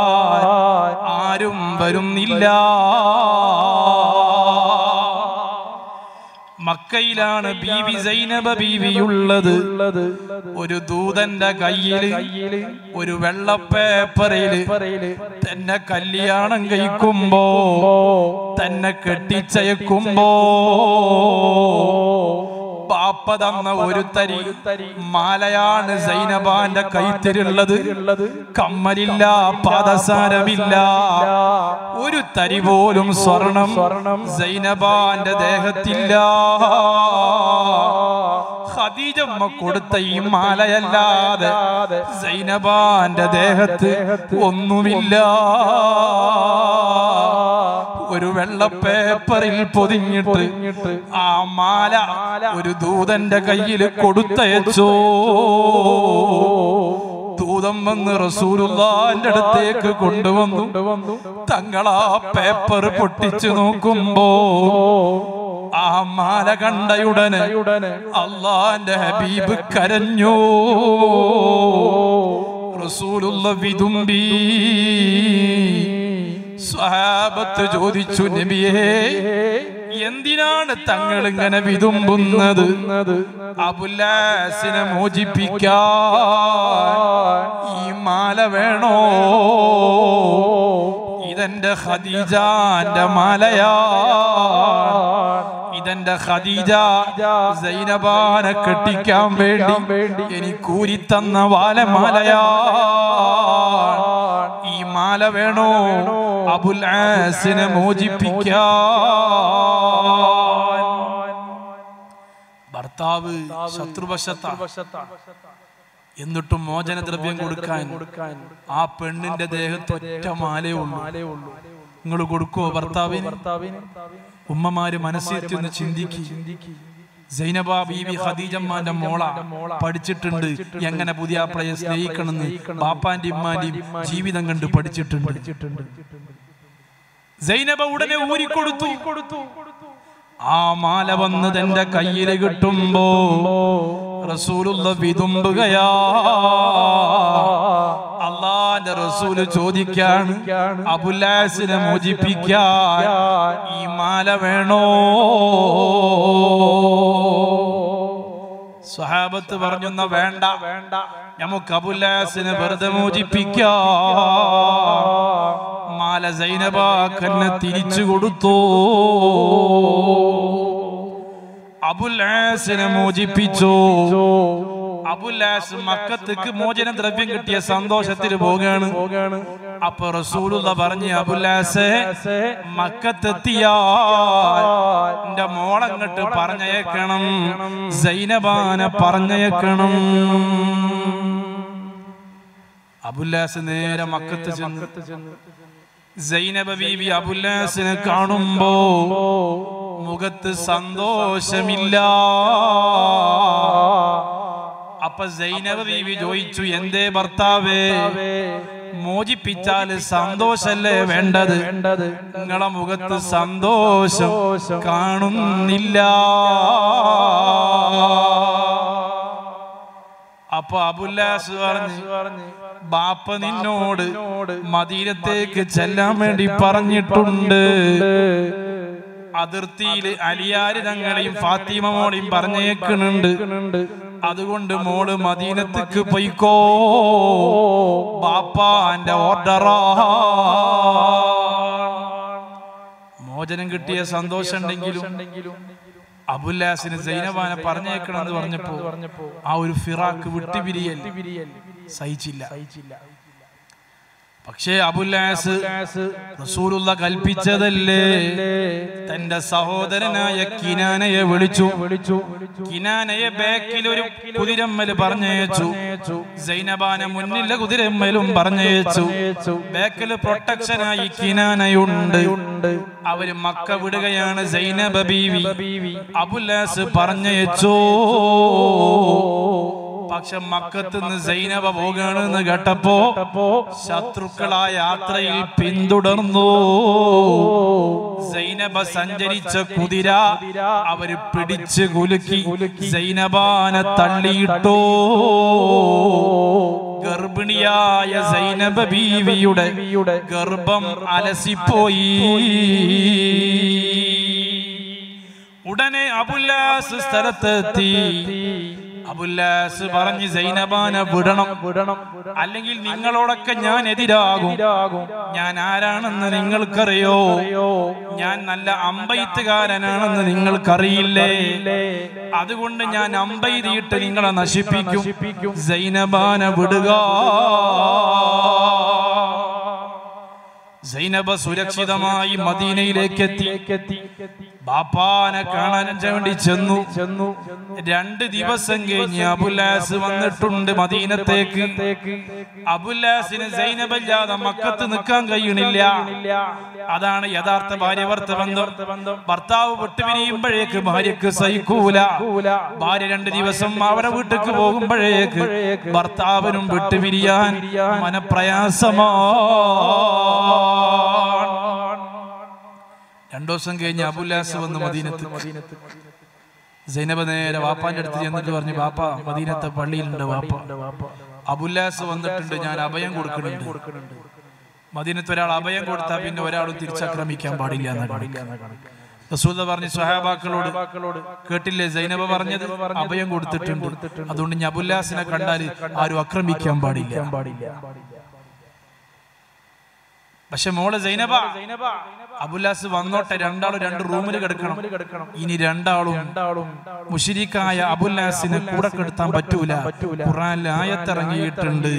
Speaker 1: ആരും വരുന്നില്ല മക്കയിലാണ് ബീവി സൈനബ ബീവിയുള്ളത് ഒരു ദൂതന്റെ കയ്യില് ഒരു വെള്ള പേപ്പറില് തന്നെ കല്യാണം കഴിക്കുമ്പോ തന്നെ കെട്ടിച്ചയക്കുമ്പോ ബാപ്പ തന്ന ഒരു തരി മാലയാണ് സൈനബാന്റെ കൈത്തിലുള്ളത് കമ്മലില്ല പാദസാരമില്ല ഒരു തരി പോലും സ്വർണം സൈനബാന്റെ ദേഹത്തില്ല ഖദീജമ്മ കൊടുത്ത ഈ മാലയല്ലാതെ സൈനബാന്റെ ദേഹത്ത് ഒന്നുമില്ല ഒരു വെള്ള പേപ്പറിൽ പൊതിഞ്ഞിട്ട് ആ മാല ഒരു ദൂതന്റെ കയ്യിൽ കൊടുത്തയച്ചോ ദൂതം വന്ന് റസൂലുള്ളാന്റെ അടുത്തേക്ക് കൊണ്ടുവന്നു തങ്ങളാ പേപ്പർ പൊട്ടിച്ചു നോക്കുമ്പോ ആ മാല കണ്ടയുടനെ അള്ളാന്റെ ഹബീബ് കരഞ്ഞു റസൂലുള്ള വിതുമ്പി സ്വഹാബത്ത് ചോദിച്ചു നബിയേ എന്തിനാണ് തങ്ങൾ ഇങ്ങനെ വിതുമ്പുന്നത് അബുല്ലാസിനെ മോചിപ്പിക്കാൻ ഈ മാല വേണോ ഇതെന്റെ ഖദീജാന്റെ മാലയാ ഇതെന്റെ ഖദീജ സൈനബാനെ കെട്ടിക്കാൻ വേണ്ടി എനിക്ക് ഊരിത്തന്ന വാലമാലയാ ഈ മാല വേണോ അബുൽ ആസിനെ മോചിപ്പിക്കാൻ ഭർത്താവ് ശത്രുവശത്ത എന്നിട്ടും മോചനദ്രവ്യം കൊടുക്കാൻ ആ പെണ്ണിന്റെ ദേഹത്ത് ഒറ്റ മാലേ ഉള്ളൂ നിങ്ങൾ കൊടുക്കുവോ ഭർത്താവിന് ഉമ്മമാര് മനസ്സിൽ ചെന്ന് ചിന്തിക്ക് സൈനബ ബീവി ഖദീജമ്മാന്റെ മോള പഠിച്ചിട്ടുണ്ട് എങ്ങനെ പുതിയ പ്ലയെ സ്നേഹിക്കണമെന്ന് ബാപ്പാന്റെ ഇമ്മാന്റെയും ജീവിതം കണ്ട് പഠിച്ചിട്ടുണ്ട് സൈനബ ഉടനെ ഊരിക്കൊടുത്തു ആ മാല വന്ന് തന്റെ കയ്യിൽ കിട്ടുമ്പോ റസൂലുള്ള വിതുമ്പുകയാ അള്ളാന്റെ റസൂല് ചോദിക്കാണ് അബുലാസിനെ മോചിപ്പിക്കാൻ ഈ മാല വേണോ സ്വഹാബത്ത് പറഞ്ഞുന്ന വേണ്ട വേണ്ട നമുക്ക് അബുലാസിനെ വെറുതെ മോചിപ്പിക്കാം മാല സൈനബാക്കന്നെ തിരിച്ചു കൊടുത്തു അബുലാസിനെ മോചിപ്പിച്ചു അബുലാസ് മക്കത്തേക്ക് മോചന ദ്രവ്യം കിട്ടിയ സന്തോഷത്തിൽ പോകാണ് അപ്പൊ റസൂലുള്ള പറഞ്ഞ് അബുലാസെ മക്കത്തെത്തിയാ എന്റെ മോളങ്ങട്ട് പറഞ്ഞയക്കണം സൈനബാനെ പറഞ്ഞയക്കണം അബുല്ലാസ് നേരെ മക്കത്ത് ചെന്ന് സൈനബ ബീവി അബുല്ലാസിനെ കാണുമ്പോ മുഖത്ത് സന്തോഷമില്ല അപ്പൊ സൈനബ ബീവി ചോദിച്ചു എന്തേ ഭർത്താവേ മോചിപ്പിച്ചാല് സന്തോഷല്ലേ വേണ്ടത് നിങ്ങളെ മുഖത്ത് സന്തോഷം കാണുന്നില്ല അപ്പൊ അബുല്ലാസ് പറഞ്ഞു ബാപ്പ നിന്നോട് മദീനത്തേക്ക് ചെല്ലാൻ വേണ്ടി പറഞ്ഞിട്ടുണ്ട് അതിർത്തിയിൽ അലിയാര് തങ്ങളെയും ഫാത്തിമ മോളെയും പറഞ്ഞേക്കുന്നുണ്ട് അതുകൊണ്ട് മോള് മദീനത്തേക്ക് പൊയ്ക്കോ ബാപ്പ എന്റെ ഓർഡറാ മോചനം കിട്ടിയ സന്തോഷം ഉണ്ടെങ്കിലും അബുല്ലാസിന് സൈനബാനെ പറഞ്ഞേക്കണം എന്ന് പറഞ്ഞപ്പോ ആ ഒരു ഫിറാക്ക് വിട്ടുപിരിയൽ സഹിച്ചില്ല പക്ഷേ അബുല്ലാസ് റസൂലുള്ള കൽപ്പിച്ചതല്ലേ തന്റെ സഹോദരനായ കിനാനയെ വിളിച്ചു വിളിച്ചു കിനാനയെ ബാക്കിൽ ഒരു കുതിരമ്മല് പറഞ്ഞയച്ചു സൈനബാനെ മുന്നിലെ കുതിരമ്മലും പറഞ്ഞയച്ചു ബാക്കിൽ പ്രൊട്ടക്ഷനായി കിനാനയുണ്ട് അവര് മക്ക വിടുകയാണ് സൈനബ ബീവി അബുല്ലാസ് പറഞ്ഞയച്ചോ പക്ഷെ മക്കത്ത് നിന്ന് സൈനബ പോകാണെന്ന് കേട്ടപ്പോ ശത്രുക്കളാ യാത്രയിൽ പിന്തുടർന്നു സൈനബ സഞ്ചരിച്ച കുതിര അവര് പിടിച്ച് കുലുക്കി സൈനബാനെ തള്ളിയിട്ടോ ഗർഭിണിയായ സൈനബ ബീവിയുടെ ഗർഭം അലസിപ്പോയി ഉടനെ അബുല്ലാസ് സ്ഥലത്തെത്തി അബുല്ലാസ് പറഞ്ഞ് സൈനബാനെ വിടണം വിടണം അല്ലെങ്കിൽ നിങ്ങളോടൊക്കെ ഞാൻ എതിരാകും ഞാൻ ആരാണെന്ന് നിങ്ങൾക്കറിയോ ഞാൻ നല്ല അമ്പയത്തുകാരനാണെന്ന് നിങ്ങൾക്കറിയില്ലേ അതുകൊണ്ട് ഞാൻ അമ്പെയ്തിട്ട് നിങ്ങളെ നശിപ്പിക്കും സൈനബാനെ വിടുക സൈനബ സുരക്ഷിതമായി മദീനയിലേക്ക് എത്തി ബാപ്പാനെ കാണാൻ വേണ്ടി ചെന്നു ചെന്നു രണ്ട് ദിവസം കഴിഞ്ഞ് അബുല്ലാസ് വന്നിട്ടുണ്ട് മദീനത്തേക്ക് അബുല്ലാസിന് സൈനബല്ലാതെ മക്കത്ത് നിൽക്കാൻ കഴിയണില്ല അതാണ് യഥാർത്ഥ ഭാര്യവർത്ത ബന്ധം ഭർത്താവ് വിട്ടുപിരിയുമ്പോഴേക്ക് ഭാര്യക്ക് സഹിക്കൂല ഭാര്യ രണ്ട് ദിവസം അവരുടെ വീട്ടിലേക്ക് പോകുമ്പോഴേക്ക് ഭർത്താവിനും വിട്ടുപിരിയാൻ മനപ്രയാസമാ രണ്ടു ദിവസം കഴിഞ്ഞ് അബുല്ലാസ് വന്ന് മദീനത്ത് സൈനബ നേരെ വാപ്പാന്റെ അടുത്ത് ചെന്നിട്ട് പറഞ്ഞു വാപ്പ മദീനത്തെ പള്ളിയിലുണ്ട് വാപ്പ അബുല്ലാസ് വന്നിട്ടുണ്ട് ഞാൻ അഭയം കൊടുക്കുന്നുണ്ട് മദീനത്ത് ഒരാൾ അഭയം കൊടുത്താൽ പിന്നെ ഒരാളും തിരിച്ചാക്രമിക്കാൻ പാടില്ല എന്നാണ് റസൂല പറഞ്ഞു സ്വഹാബാക്കളോട് കേട്ടില്ലേ സൈനബ പറഞ്ഞത് അഭയം കൊടുത്തിട്ടുണ്ട് അതുകൊണ്ട് ഞാൻ അബുല്ലാസിനെ കണ്ടാൽ ആരും ആക്രമിക്കാൻ പാടില്ല പക്ഷെ മോള് സൈനബ അബുല്ലാസ് വന്നോട്ടെ രണ്ടാളും രണ്ട് റൂമിൽ കിടക്കണം ഇനി രണ്ടാളും മുഷിരിക്കായ അബുല്ലാസിനെ കൂടെ കെടുത്താൻ പറ്റൂല ഖുറാനിൽ ആയത്തിറങ്ങിയിട്ടുണ്ട്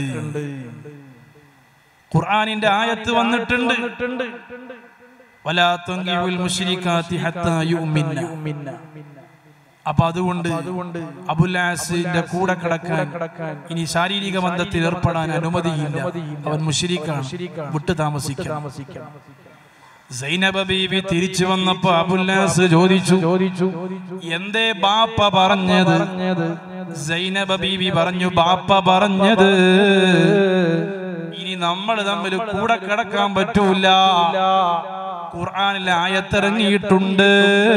Speaker 1: ഖുർആനിന്റെ ആയത്ത് വന്നിട്ടുണ്ട് വലാ തുങ്കിഉൽ മുശ്രികാത്തി ഹത്താ യുമിന്ന അപ്പൊ അതുകൊണ്ട് അബുല്ലാസിന്റെ കൂടെ കിടക്കാൻ ഇനി ശാരീരിക ബന്ധത്തിൽ ഏർപ്പെടാൻ അനുമതിയില്ല അവൻ മുഷിരിക്കാണ് വിട്ടു താമസിക്കാം സൈനബ ബീവി തിരിച്ചു വന്നപ്പോ അബുല്ലാസ് ചോദിച്ചു ചോദിച്ചു എന്തേ ബാപ്പ പറഞ്ഞത് സൈനബ ബീവി പറഞ്ഞു ബാപ്പ പറഞ്ഞത് ഇനി നമ്മൾ തമ്മിൽ കൂടെ കിടക്കാൻ പറ്റൂല ഖുർആനിലെ ആയത്തിറങ്ങിയിട്ടുണ്ട്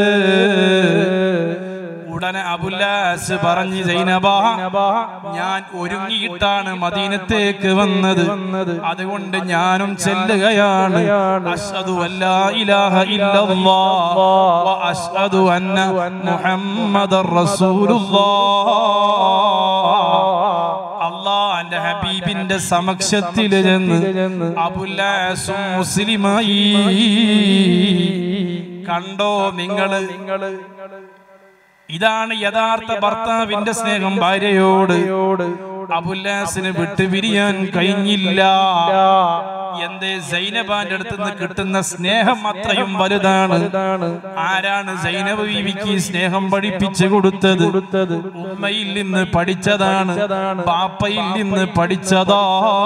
Speaker 1: ഉടനെ അബുല്ലാസ് പറഞ്ഞു സൈനബ ഞാൻ ഒരുങ്ങിയിട്ടാണ് മദീനത്തേക്ക് വന്നത് അതുകൊണ്ട് ഞാനും ചെല്ലുകയാണ് അഷ്ഹദു അല്ലാ ഇലാഹ ഇല്ലല്ലാഹ് വ അഷ്ഹദു അന്ന മുഹമ്മദർ റസൂലുള്ളാഹ് അള്ളാന്റെ ഹബീബിന്റെ സമക്ഷത്തിൽ ചെന്ന് അബുല്ലാസും മുസ്ലിമായി കണ്ടോ നിങ്ങള് നിങ്ങള് ഇതാണ് യഥാർത്ഥ ഭർത്താവിന്റെ സ്നേഹം ഭാര്യയോട് അബുല്ലാസിന് വിട്ടുപിരിയാൻ കഴിഞ്ഞില്ല എന്തേ സൈനബാന്റെ അടുത്ത് നിന്ന് കിട്ടുന്ന സ്നേഹം അത്രയും വലുതാണ് ആരാണ് സൈനബ് ബീവിക്ക് ഈ സ്നേഹം പഠിപ്പിച്ചു കൊടുത്തത് ഉമ്മയിൽ നിന്ന് പഠിച്ചതാണ് പാപ്പയിൽ നിന്ന് പഠിച്ചതാ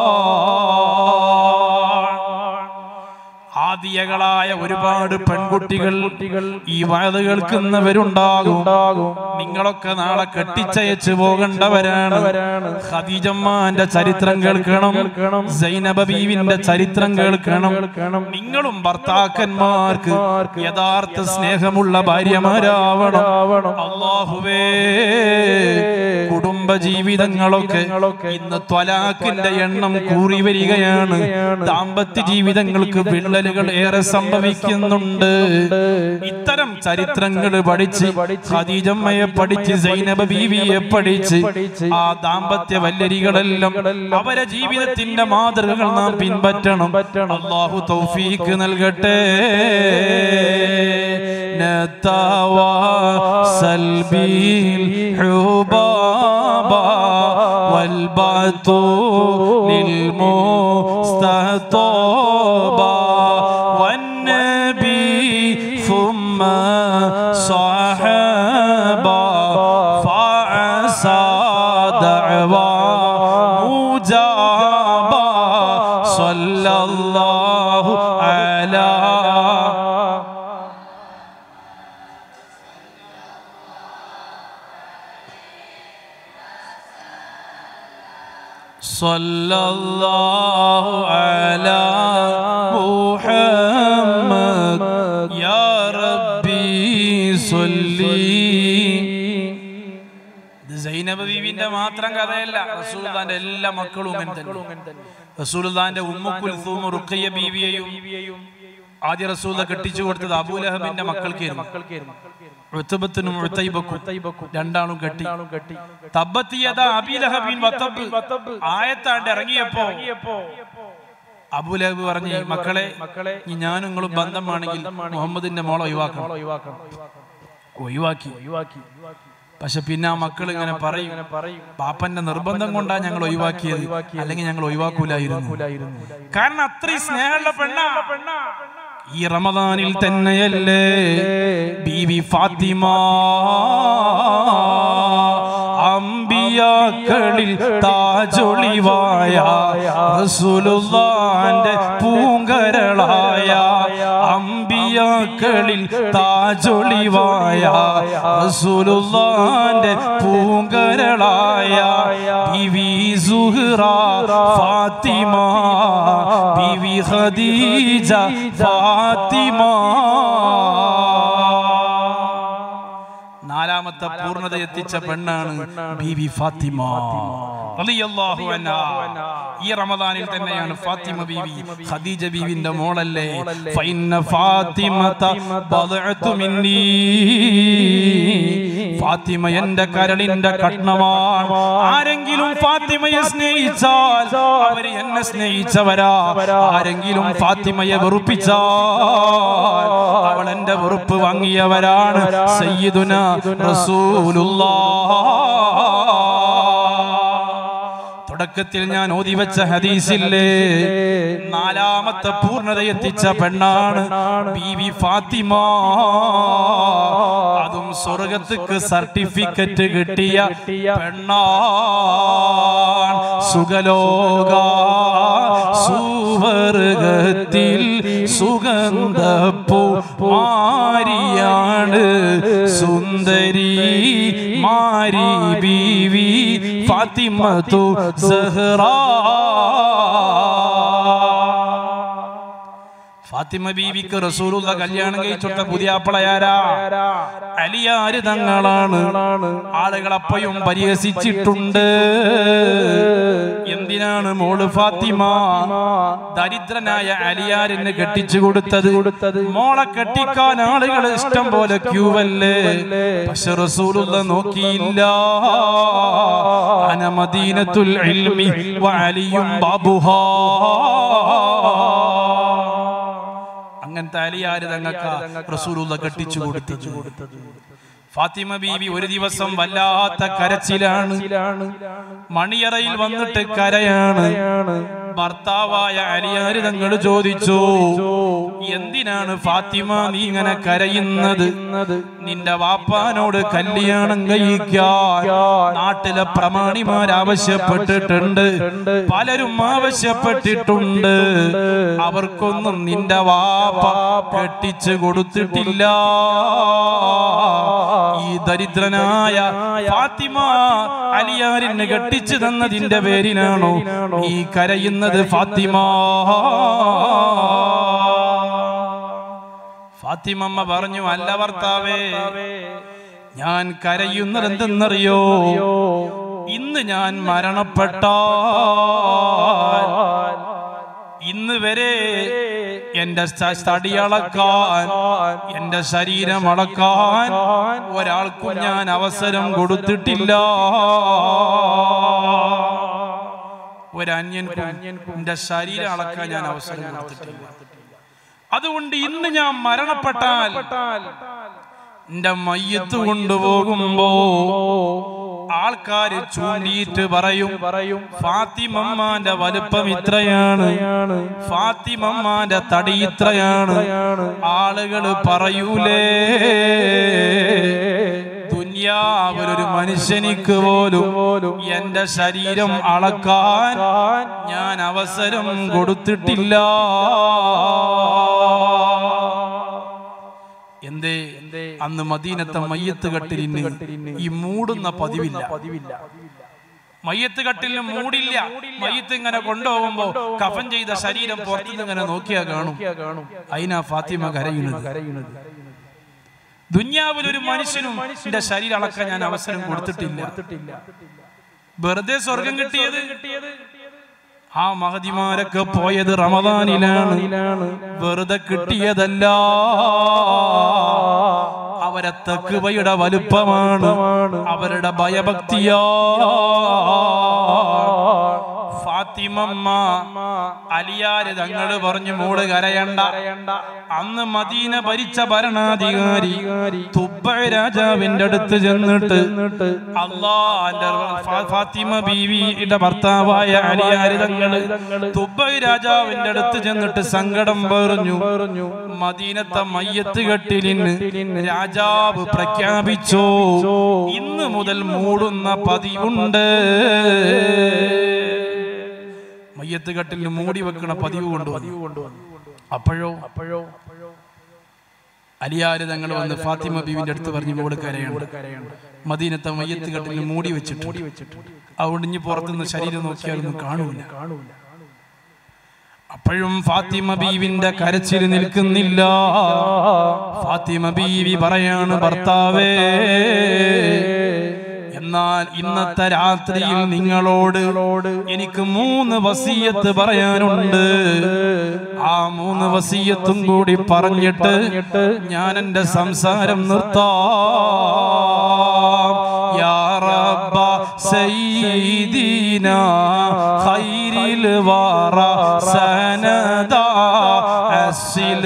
Speaker 1: ആദിയകളായ ഒരുപാട് പെൺകുട്ടികൾ ഈ വയത് കേൾക്കുന്നവരുണ്ടാകും നിങ്ങളൊക്കെ നാളെ കെട്ടിച്ചയച്ചു പോകേണ്ടവരാണ് ഖദീജമ്മാന്റെ ചരിത്രം കേൾക്കണം സൈനബ ബീവിന്റെ ചരിത്രം കേൾക്കണം നിങ്ങളും ഭർത്താക്കന്മാർക്ക് യഥാർത്ഥ സ്നേഹമുള്ള ഭാര്യമാരാവണം അള്ളാഹുവേ കുടുംബ ജീവിതങ്ങളൊക്കെ ഇന്ന് ത്വലാഖിന്റെ എണ്ണം കൂറി വരികയാണ് ദാമ്പത്യ ജീവിതങ്ങൾക്ക് വിള്ളലുകൾ ഏറെ സംഭവിക്കുന്നുണ്ട് ഇത്തരം ചരിത്രങ്ങൾ പഠിച്ച് ഖദീജമ്മയെ പഠിച്ച് സൈനബ ബീവിയെ പഠിച്ച് ആ ദാമ്പത്യ വല്ലരികളെല്ലാം അവരെ ജീവിതത്തിന്റെ മാതൃകകൾ നാം പിൻപറ്റണം അള്ളാഹു തൗഫീക്ക് നൽകട്ടെ نتواصل بالحبابا والبطول المستطابا والنبي ثم صحابا فعسى دعوى مجابا صلى الله على صلى الله على محمد يا ربي صلي ഇത് സൈനബ ബീവിന്റെ മാത്രം കഥയല്ല റസൂലുള്ളാന്റെ എല്ലാ മക്കളും ഇങ്ങനെ തന്നെ റസൂലുള്ളാന്റെ ഉമ്മ കുൽസൂം റുഖയ്യ ബീവിയെയും ആദ്യ റസൂല കെട്ടിച്ചു കൊടുത്തത് അബൂലഹബിന്റെ മക്കൾക്കായിരുന്നു ഉത്തബത്തിനും ഉത്തൈബക്കും രണ്ടാളും കെട്ടി തബ്ബത്തിയത അബീലഹബിൻ വത്തബ് ആയത്താണ്ട് ഇറങ്ങിയപ്പോ അബൂലഹബ് പറഞ്ഞു മക്കളെ മക്കളെ ഞാനും നിങ്ങളും ബന്ധമാണെങ്കിൽ മുഹമ്മദിന്റെ മോളെ ഒഴിവാക്കണം ഒഴിവാക്കി ഒഴിവാക്കി പക്ഷെ പിന്നെ ആ മക്കൾ ഇങ്ങനെ പറയും പാപ്പന്റെ നിർബന്ധം കൊണ്ടാ ഞങ്ങൾ ഒഴിവാക്കിയത് അല്ലെങ്കിൽ ഞങ്ങൾ ഒഴിവാക്കൂലായിരുന്നു കാരണം അത്രയും സ്നേഹമുള്ള പെണ്ണാ ഈ റമദാനിൽ തന്നെയല്ലേ ബീവി ഫാത്തിമ അമ്പിയാക്കളിൽ താജൊളിവായ റസൂലുള്ളാന്റെ പൂങ്കരളായ അമ്പിയാക്കളിൽ താജൊളിവായ റസൂലുള്ളാന്റെ പൂങ്കരളായ ബിവി സുഹ്റ ഫാത്തിമ ബിവി ഖദീജ ഫാത്തിമ നാലാമത്തെ പൂർണ്ണത എത്തിച്ച പെണ്ണാണ് ബീവി ഫാത്തിമ റളിയല്ലാഹു അൻഹാ. ഈ റമദാനിൽ തന്നെയാണ് ഫാത്തിമ ബീവി ഖദീജ ബീവിന്റെ മോളല്ലേ ഫൈന ഫാത്തിമത ബദഅതു മിന്നീ ഫാത്തിമ എന്റെ കരളിന്റെ കഷ്ണമാണ് ആരെങ്കിലും ഫാത്തിമയെ സ്നേഹിച്ചാൽ അവര് എന്നെ സ്നേഹിച്ചവരാ ആരെങ്കിലും ഫാത്തിമയെ വെറുപ്പിച്ചാൽ അവൾ എന്റെ വെറുപ്പ് വാങ്ങിയവരാണ് സയ്യിദുന റസൂലുള്ളാഹ് തുടക്കത്തിൽ ഞാൻ ഓതി വെച്ച ഹദീസില്ലേ നാലാമത്തെ പൂർണ്ണത എത്തിച്ച പെണ്ണാണ് ബീവി ഫാത്തിമ അതും സ്വർഗത്തിക്ക് സർട്ടിഫിക്കറ്റ് കിട്ടിയ പെണ്ണാൻ സുഖലോക സുവർഗത്തിൽ സുഗന്ധപ്പൂ മാരിയാണ് സുന്ദരി മാരി ബീവി ഫാത്തിമത്തു സഹ്റാ ഫാത്തിമ ബീവിക്ക് റസൂലുള്ള കല്യാണം കഴിച്ചൊട്ട പുതിയ ആപ്പിളയാരാ അലിയാര് തങ്ങളാണ് ആളുകൾ അപ്പയും പരിഹസിച്ചിട്ടുണ്ട് എന്തിനാണ് മോള് ഫാത്തിമ ദരിദ്രനായ അലിയാരിന് കെട്ടിച്ചു കൊടുത്തത് മോളെ കെട്ടിക്കാൻ ആളുകൾ ഇഷ്ടം പോലെ ക്യൂവല്ലേ പക്ഷെ റസൂലുള്ള നോക്കിയില്ല അനമദീനത്തുൽ ഇൽമി വഅലിയും ബാബുഹാ അങ്ങനത്തെ അലിയാര് തങ്ങൾക്ക് റസൂലുള്ള കെട്ടിച്ചു കൊടുത്തത് ഫാത്തിമ ബീവി ഒരു ദിവസം വല്ലാത്ത കരച്ചിലാണ് മണിയറയിൽ വന്നിട്ട് കരയാണ് ഭർത്താവായ അലിയാര് തങ്ങൾ ചോദിച്ചു എന്തിനാണ് ഫാത്തിമ നീ ഇങ്ങനെ കരയുന്നത് നിന്റെ വാപ്പാനോട് കല്യാണം കഴിക്കാൻ നാട്ടിലെ പ്രമാണിമാർ ആവശ്യപ്പെട്ടിട്ടുണ്ട് പലരും ആവശ്യപ്പെട്ടിട്ടുണ്ട് അവർക്കൊന്നും നിന്റെ വാപ്പ കെട്ടിച്ചു കൊടുത്തിട്ടില്ല ഈ ദരിദ്രനായ ഫാത്തിമ അലിയാരിന് കെട്ടിച്ചു തന്നതിന്റെ പേരിലാണോ ഈ കരയുന്നത് ഫാത്തിമ ഫാത്തിമമ്മ പറഞ്ഞു അല്ല ഭർത്താവേ ഞാൻ കരയുന്നത് എന്തെന്നറിയോ ഇന്ന് ഞാൻ മരണപ്പെട്ടാൽ ഇന്ന് വരെ എന്റെ സ്ഥ- തടി അളക്കാൻ എന്റെ ശരീരം അളക്കാൻ ഒരാൾക്കും ഞാൻ അവസരം കൊടുത്തിട്ടില്ല ഒരന്യൻക്കും എന്റെ ശരീരം അളക്കാൻ ഞാൻ അവസരം കൊടുത്തിട്ടില്ല അതുകൊണ്ട് ഇന്ന് ഞാൻ മരണപ്പെട്ടാൽ എന്റെ മയ്യത്ത് കൊണ്ടുപോകുമ്പോ ആൾക്കാര് ചൂണ്ടിയിട്ട് പറയും പറയും ഫാത്തിമമ്മാന്റെ വലുപ്പം ഇത്രയാണ് ഫാത്തിമമ്മാന്റെ തടി ഇത്രയാണ് ആളുകൾ പറയൂലേ ദുന്യാവിലൊരു മനുഷ്യനിക്ക് പോലും എന്റെ ശരീരം അളക്കാൻ ഞാൻ അവസരം കൊടുത്തിട്ടില്ല എന്തേ അന്ന് മദീനത്തെ മയ്യത്ത് കട്ടിലിന് ഈ മൂടുന്ന പതിവില്ല മയ്യത്ത് കട്ടിലിന് മൂടില്ല മയ്യത്ത് ഇങ്ങനെ കൊണ്ടുപോകുമ്പോ കഫൻ ചെയ്ത ശരീരം പുറത്തുനിന്ന് ഇങ്ങനെ നോക്കിയാ കാണും അതിനാ ഫാത്തിമ കരയുന്നത് ദുന്യാവിൽ ഒരു മനുഷ്യനും എന്റെ ശരീരം അളക്കാൻ ഞാൻ അവസരം കൊടുത്തിട്ടില്ല വെറുതെ സ്വർഗം കിട്ടിയത് ആ മഹതിമാരൊക്കെ പോയത് റമദാനിലാണ് വെറുതെ കിട്ടിയതല്ല അവരെ തക്കുവയുടെ വലുപ്പമാണ് അവരുടെ ഭയഭക്തിയാ ഫാത്തിമമ്മ അലിയാര് തങ്ങള് പറഞ്ഞു മോള് കരയണ്ട അന്ന് മദീന ഭരിച്ച ഭരണാധികാരി തുബ്ബ രാജാവിന്റെ അടുത്ത് ചെന്നിട്ട് അള്ളാന്റെ ഫാത്തിമ ബീവിയുടെ ഭർത്താവായ അലിയാര് തങ്ങള് തുബ്ബ രാജാവിന്റെ അടുത്ത് ചെന്നിട്ട് സങ്കടം പറഞ്ഞു മദീനത്തെ മയ്യത്ത് കെട്ടിലിന് രാജാവ് പ്രഖ്യാപിച്ചോ ഇന്ന് മുതൽ മൂടുന്ന പതിവുണ്ട് മയ്യത്ത് കട്ടിലിന് മൂടി വെക്കണ പതിവ് കൊണ്ടുവന്നു അപ്പോഴോ അപ്പോഴോ അലിയാര് തങ്ങൾ വന്ന് ഫാത്തിമ ബീവിന്റെ അടുത്ത് പറഞ്ഞു മോള് കരയാണ് മദീനത്തെ മയ്യത്ത് കട്ടിലിന് മൂടി വെച്ചിട്ട് അതുകൊണ്ട് ഇനി പുറത്തുനിന്ന് ശരീരം നോക്കിയാലൊന്നും കാണൂല അപ്പോഴും ഫാത്തിമ ബീവിന്റെ കരച്ചിൽ നിൽക്കുന്നില്ല ഫാത്തിമ ബീവി പറയാണ് ഭർത്താവേ എന്നാൽ ഇന്നത്തെ രാത്രിയിൽ നിങ്ങളോട് എനിക്ക് മൂന്ന് വസീയത്ത് പറയാനുണ്ട് ആ മൂന്ന് വസീയത്തും കൂടി പറഞ്ഞിട്ട് ഞാൻ എന്റെ സംസാരം നിർത്താം യാ റബ്ബ സയ്യിദീന ഖൈരിൽ വറ സനദാ أسل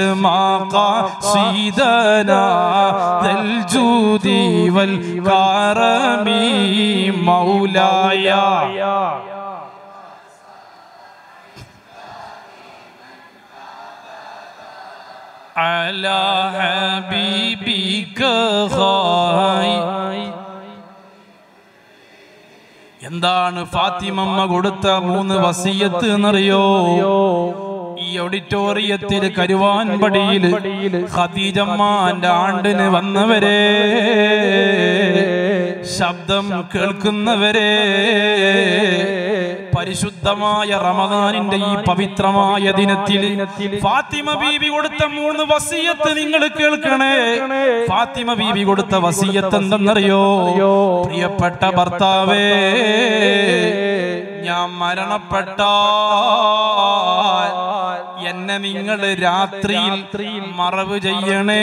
Speaker 1: مقاصدنا ذا الجود والكرم مولاي على حبيبك خير എന്താണ് ഫാത്തിമമ്മ കൊടുത്ത മൂന്ന് വസീയത്ത് എന്നറിയോ ഈ ഓഡിറ്റോറിയത്തിൽ കരുവാൻപടിയിൽ ഖദീജമ്മാന്റെ ആണ്ടിന് വന്നവരെ ശബ്ദം കേൾക്കുന്നവരെ പരിശുദ്ധമായ റമദാനിന്റെ ഈ പവിത്രമായ ദിനത്തിൽ ഫാത്തിമ ബീബി കൊടുത്ത മൂന്ന് വസീയത്ത് നിങ്ങൾ കേൾക്കണേ ഫാത്തിമ ബീബി കൊടുത്ത വസീയത്ത് എന്തെന്നറിയോ പ്രിയപ്പെട്ട ഭർത്താവേ ഞാൻ മരണപ്പെട്ട എന്നെ നിങ്ങൾ രാത്രിയിൽ മറവ് ചെയ്യണേ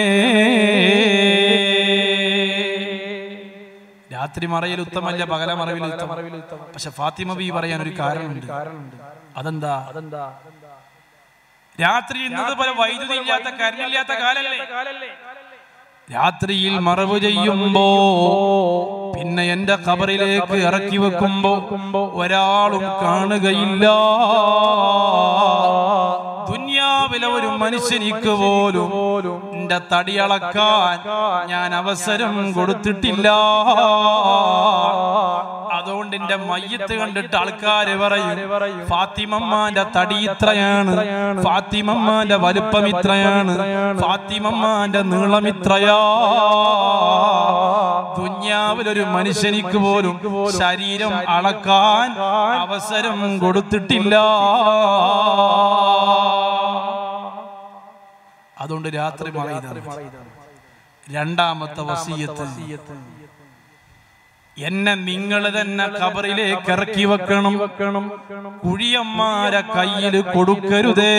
Speaker 1: രാത്രി മറയിൽ ഉത്തമല്ല പകല മറവിൽ ഉത്തമം പക്ഷെ ഫാത്തിമ ബി പറയാൻ ഒരു കാരണമുണ്ട് അതെന്താ അതെന്താ രാത്രി ഇന്നത് പോലെ വൈദ്യുതി ഇല്ലാത്ത കരണ്ടില്ലാത്ത കാലല്ലേ രാത്രിയിൽ മറവ് ചെയ്യുമ്പോ പിന്നെ എന്റെ ഖബറിലേക്ക് ഇറക്കി വെക്കുമ്പോ ഒരാളും കാണുകയില്ല ദുന്യാവിലെ ഒരു മനുഷ്യനിക്ക് പോലും എന്റെ തടി അളക്കാൻ ഞാൻ അവസരം കൊടുത്തിട്ടില്ല അതുകൊണ്ട് എന്റെ മയ്യത്ത് കണ്ടിട്ട് ആൾക്കാര് പറയും ഫാത്തിമമ്മാന്റെ തടി ഇത്രയാണ് ഫാത്തിമമ്മാന്റെ വലുപ്പം ഇത്രയാണ് ഫാത്തിമമ്മാന്റെ നീളം ഇത്രയാ ദുന്യാവിലൊരു മനുഷ്യനിക്ക് പോലും ശരീരം അളക്കാൻ അവസരം കൊടുത്തിട്ടില്ല അതുകൊണ്ട് രാത്രി മറയുന്നത് രണ്ടാമത്തെ വസീയത്ത് എന്നെ നിങ്ങൾ തന്നെ കബറിലേക്ക് ഇറക്കി വെക്കണം വെക്കണം കുഴിയന്മാരെ കയ്യിൽ കൊടുക്കരുതേ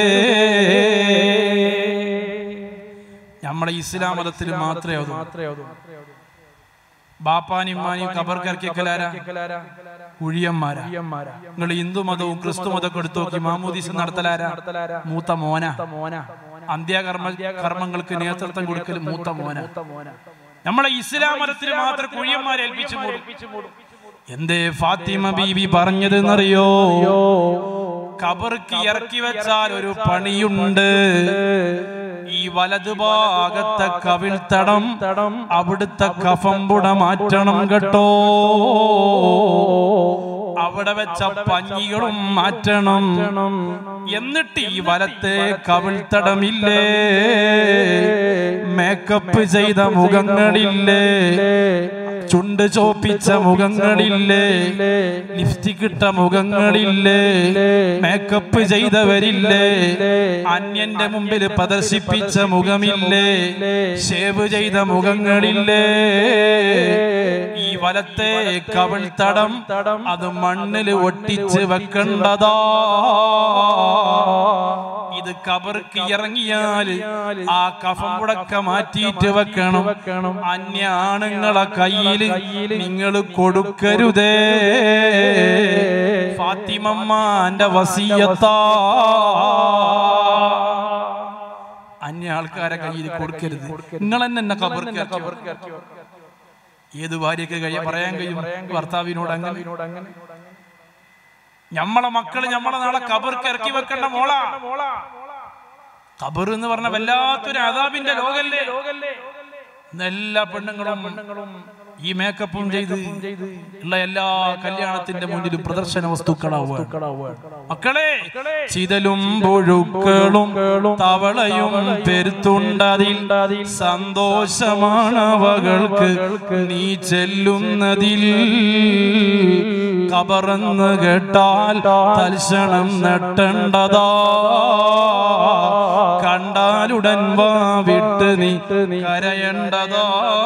Speaker 1: നമ്മളെ ഇസ്ലാം മതത്തിൽ മാത്രമേ അത് ബാപ്പാനും ഇമ്മാനും കബർക്കിറക്കിയക്കലാരാ കുഴിയന്മാരാ നിങ്ങൾ ഹിന്ദു മതവും ക്രിസ്തു മതവും എടുത്തു നോക്കി മാമൂദീസ് നടത്തലാരാ മൂത്ത മോന അന്ത്യകർമ്മ കർമ്മങ്ങൾക്ക് നേതൃത്വം കൊടുക്കൽ മൂത്ത മോന നമ്മളെ ഇസ്ലാം മതത്തിൽ മാത്രം കുഴിയന്മാരെ ഏൽപ്പിച്ചു മൂടും എന്തേ ഫാത്തിമ ബീവി പറഞ്ഞത് എന്നറിയോ കബർക്ക് ഇറക്കി വെച്ചാൽ ഒരു പണിയുണ്ട് ഈ വലതുഭാഗത്തെ കവിൾ തടം അവിടുത്തെ കഫംപുട മാറ്റണം കേട്ടോ അവിടെ വെച്ച പഞ്ഞികളും മാറ്റണം എന്നിട്ട് ഈ വലത്തെ കവിൾത്തടമില്ലേ മേക്കപ്പ് ചെയ്ത മുഖങ്ങളില്ലേ ചുണ്ട് ചോപ്പിച്ച മുഖങ്ങളില്ലേ ലിപ്സ്റ്റിക് ഇട്ട മുഖങ്ങളില്ലേ മേക്കപ്പ് ചെയ്തവരില്ലേ അന്യന്റെ മുമ്പിൽ പ്രദർശിപ്പിച്ച മുഖമില്ലേ ഷേവ് ചെയ്ത മുഖങ്ങളില്ലേ ഈ വലത്തെ കവിൾത്തടം അത് മണ്ണിൽ ഒട്ടിച്ച് വെക്കേണ്ടതാ ഇത് കബർക്ക് ഇറങ്ങിയാൽ ആ കഫം മുടക്ക മാറ്റിയിട്ട് വെക്കണം അന്യ ആണുങ്ങളെ കയ്യിൽ നിങ്ങൾ കൊടുക്കരുതേ ഫാത്തിമമ്മാന്റെ വസീയത്താ അന്യ ആൾക്കാരെ കയ്യിൽ കൊടുക്കരുത് നിങ്ങൾ തന്നെ എന്നെ കബർക്ക് ഇറക്കി ഏത് ഭാര്യക്ക് കഴിയ പറയാൻ കഴിയും ഭർത്താവിനോട് അങ്ങനെ ഞമ്മളെ മക്കള് ഞമ്മളെ നാളെ കബർക്ക് ഇറക്കി വെക്കേണ്ട മോളാ കബർ എന്ന് പറഞ്ഞ വല്ലാത്തൊരു അതാബിന്റെ ലോകല്ലേ ഇന്ന് എല്ലാ പെണ്ണുങ്ങളും ഈ മേക്കപ്പും ചെയ്ത് ഉള്ള എല്ലാ കല്യാണത്തിന്റെ മുന്നിലും പ്രദർശന വസ്തുക്കളാവുക മക്കളെ ചിതലും പുഴുക്കളും തവളയും പെരുത്തുണ്ടതിൽ സന്തോഷമാണവകൾക്ക് നീ ചെല്ലുന്നതിൽ കബറന്ന് കേട്ടാൽ തൽക്ഷണം നെട്ടണ്ടതാ കണ്ടാലുടൻ വാ വിട്ട് നീ കരയണ്ടതാ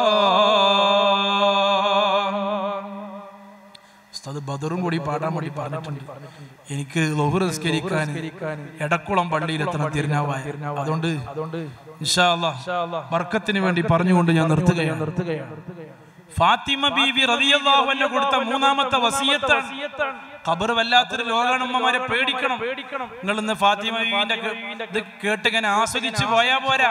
Speaker 1: ഉസ്താദ് ബദറും കൂടി പാടാൻ വേണ്ടി പറഞ്ഞിട്ടുണ്ട് എനിക്ക് ലോഹു നിസ്കരിക്കാൻ എടക്കുളം പള്ളിയിലെത്തണം തിരുനാവായ അതുകൊണ്ട് ഇൻഷാ അല്ലാഹ് ബർക്കത്തിന് വേണ്ടി പറഞ്ഞുകൊണ്ട് ഞാൻ നിർത്തുകയാണ് നിർത്തുകയാണ് ഫാത്തിമ ബീവി റളിയല്ലാഹു അൻഹ കൊടുത്ത മൂന്നാമത്തെ വസിയത്താണ് ഖബർ വല്ലാത്തൊരു ലോകാണുമ്മമാരെ പേടിക്കണം പേടിക്കണം നിങ്ങൾ ഇന്ന് ഫാത്തിമ ബീവിന്റെ ഇത് കേട്ട് ഇങ്ങനെ ആസ്വദിച്ചു പോയാ പോരാ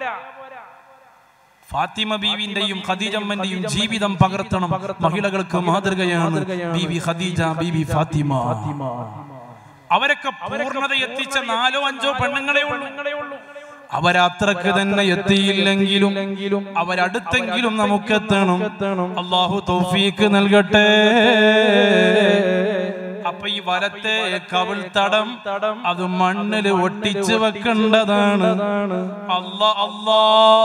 Speaker 1: ഫാത്തിമ ബീവിന്റെയും ഖദീജമ്മന്റെയും ജീവിതം പകർത്തണം മഹിളകൾക്ക് മാതൃകയാണ് ബീവി ഖദീജ ബീവി ഫാത്തിമ അവരൊക്കെ പൂർണ്ണത എത്തിച്ച നാലോ അഞ്ചോ പെണ്ണുങ്ങളെ ഉള്ളൂ അവരത്രക്ക് തന്നെ എത്തിയില്ലെങ്കിലും അവരടുത്തെങ്കിലും നമുക്കെത്തണം അള്ളാഹു തൗഫീക്ക് നൽകട്ടെ അപ്പൊ ഈ വലത്തെ കവിൾ തടം അത് മണ്ണിൽ ഒട്ടിച്ച് വെക്കേണ്ടതാണ് അല്ല അല്ലാ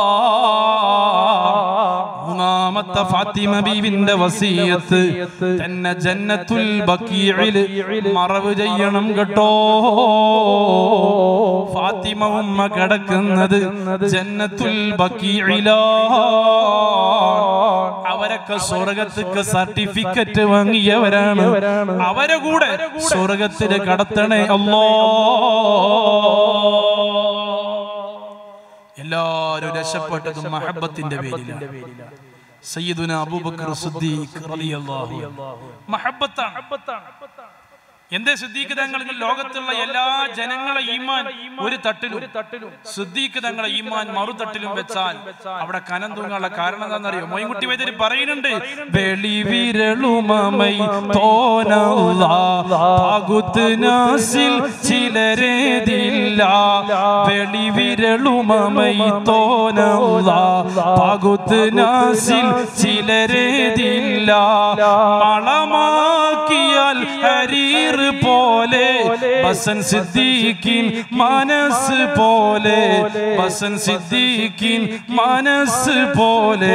Speaker 1: മൂന്നാമത്തെ ഫാത്തിമ ബീവിന്റെ വസീയത്ത് തന്നെ ജന്നത്തുൽ ബക്കീഇല് മറവ് ചെയ്യണം കേട്ടോ ഫാത്തിമ ഉമ്മ കിടക്കുന്നത് ജന്നത്തുൽ ബക്കീഇലാ അവരൊക്കെ സ്വർഗത്തിക്ക് സർട്ടിഫിക്കറ്റ് വാങ്ങിയവരാണ് അവരെ കൂടെ സ്വർഗത്തിന് കടത്തണേ അല്ലോ എല്ലാരും രക്ഷപ്പെട്ടതും മഹബത്തിന്റെ പേരിലാണ് സയ്യിദുന അബൂബക്കർ സിദ്ദീഖ് റളിയല്ലാഹു അൻഹു. മഹബത്താണ് എന്തേ സിദ്ദീഖ് തങ്ങൾ ലോകത്തുള്ള എല്ലാ ജനങ്ങളെ ഈമാൻ ഒരു തട്ടിലും സിദ്ദീഖ് തങ്ങളെ ഈമാൻ മറുതട്ടിലും വെച്ചാൽ അവിടെ കനം തൂങ്ങാനുള്ള കാരണം എന്താണെന്നറിയോ മൊയ്മുട്ടി വൈദ്യര് പറയുന്നുണ്ട് വെളിവിരളുമൈ തോനല്ല പകുത്ത് നാസിൽ ചിലരേതില്ല വെളിവിരളുമൈ തോനല്ല പകുത്ത് നാസിൽ ചിലരേതില്ല മളമാക്കിയാൽ ഹരീർ പോലെ ബസൻ സിദ്ദീഖിൻ മനസ്സ് പോലെ ബസൻ സിദ്ദീഖിൻ മനസ്സ് പോലെ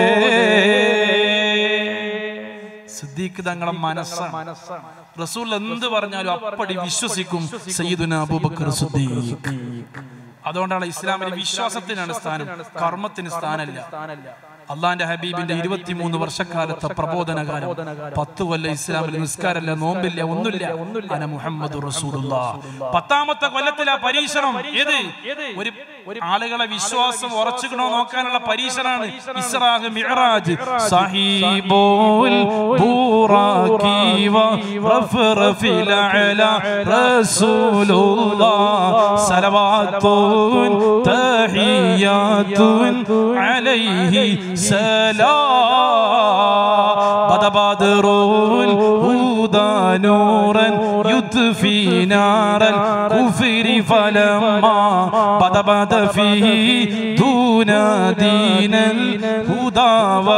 Speaker 1: സിദ്ദീഖ് തങ്ങളെ മനസ്സാണ് റസൂൽ എന്ത് പറഞ്ഞാലും അപ്പടി വിശ്വസിക്കും സയ്യിദുന അബൂബക്കർ സിദ്ദീഖ് അതുകൊണ്ടാണ് ഇസ്ലാമിന് വിശ്വാസത്തിനാണ് സ്ഥാനം കർമ്മത്തിന് സ്ഥാനമല്ല അള്ളാന്റെ ഹബീബിന്റെ ഇരുപത്തിമൂന്ന് വർഷക്കാലത്തെ പ്രബോധനകാലം പത്ത് കൊല്ലം ഇസ്ലാമിൽ നിസ്കാരമില്ല നോമ്പില്ല ഒന്നുമില്ല അന മുഹമ്മദ് റസൂലുള്ള പത്താമത്തെ കൊല്ലത്തിലെ പരീക്ഷണം ഏത് ഒരു ആളുകളെ വിശ്വാസം ഉറച്ചുകണോ നോക്കാനുള്ള പരീക്ഷണാണ് ഇസ്രാഹ് മിഅറാജ് സാഹിബോൽ ബൂറാക്കി വറഫറഫിൽ അല റസൂലുള്ളാഹ് സലവാത്തുൻ തഹിയാത്തുൻ അലൈഹി سلام بدا بدر الهدى نورا يطفي نار الكفر فلما بدا بدا فيه دون دين الهدى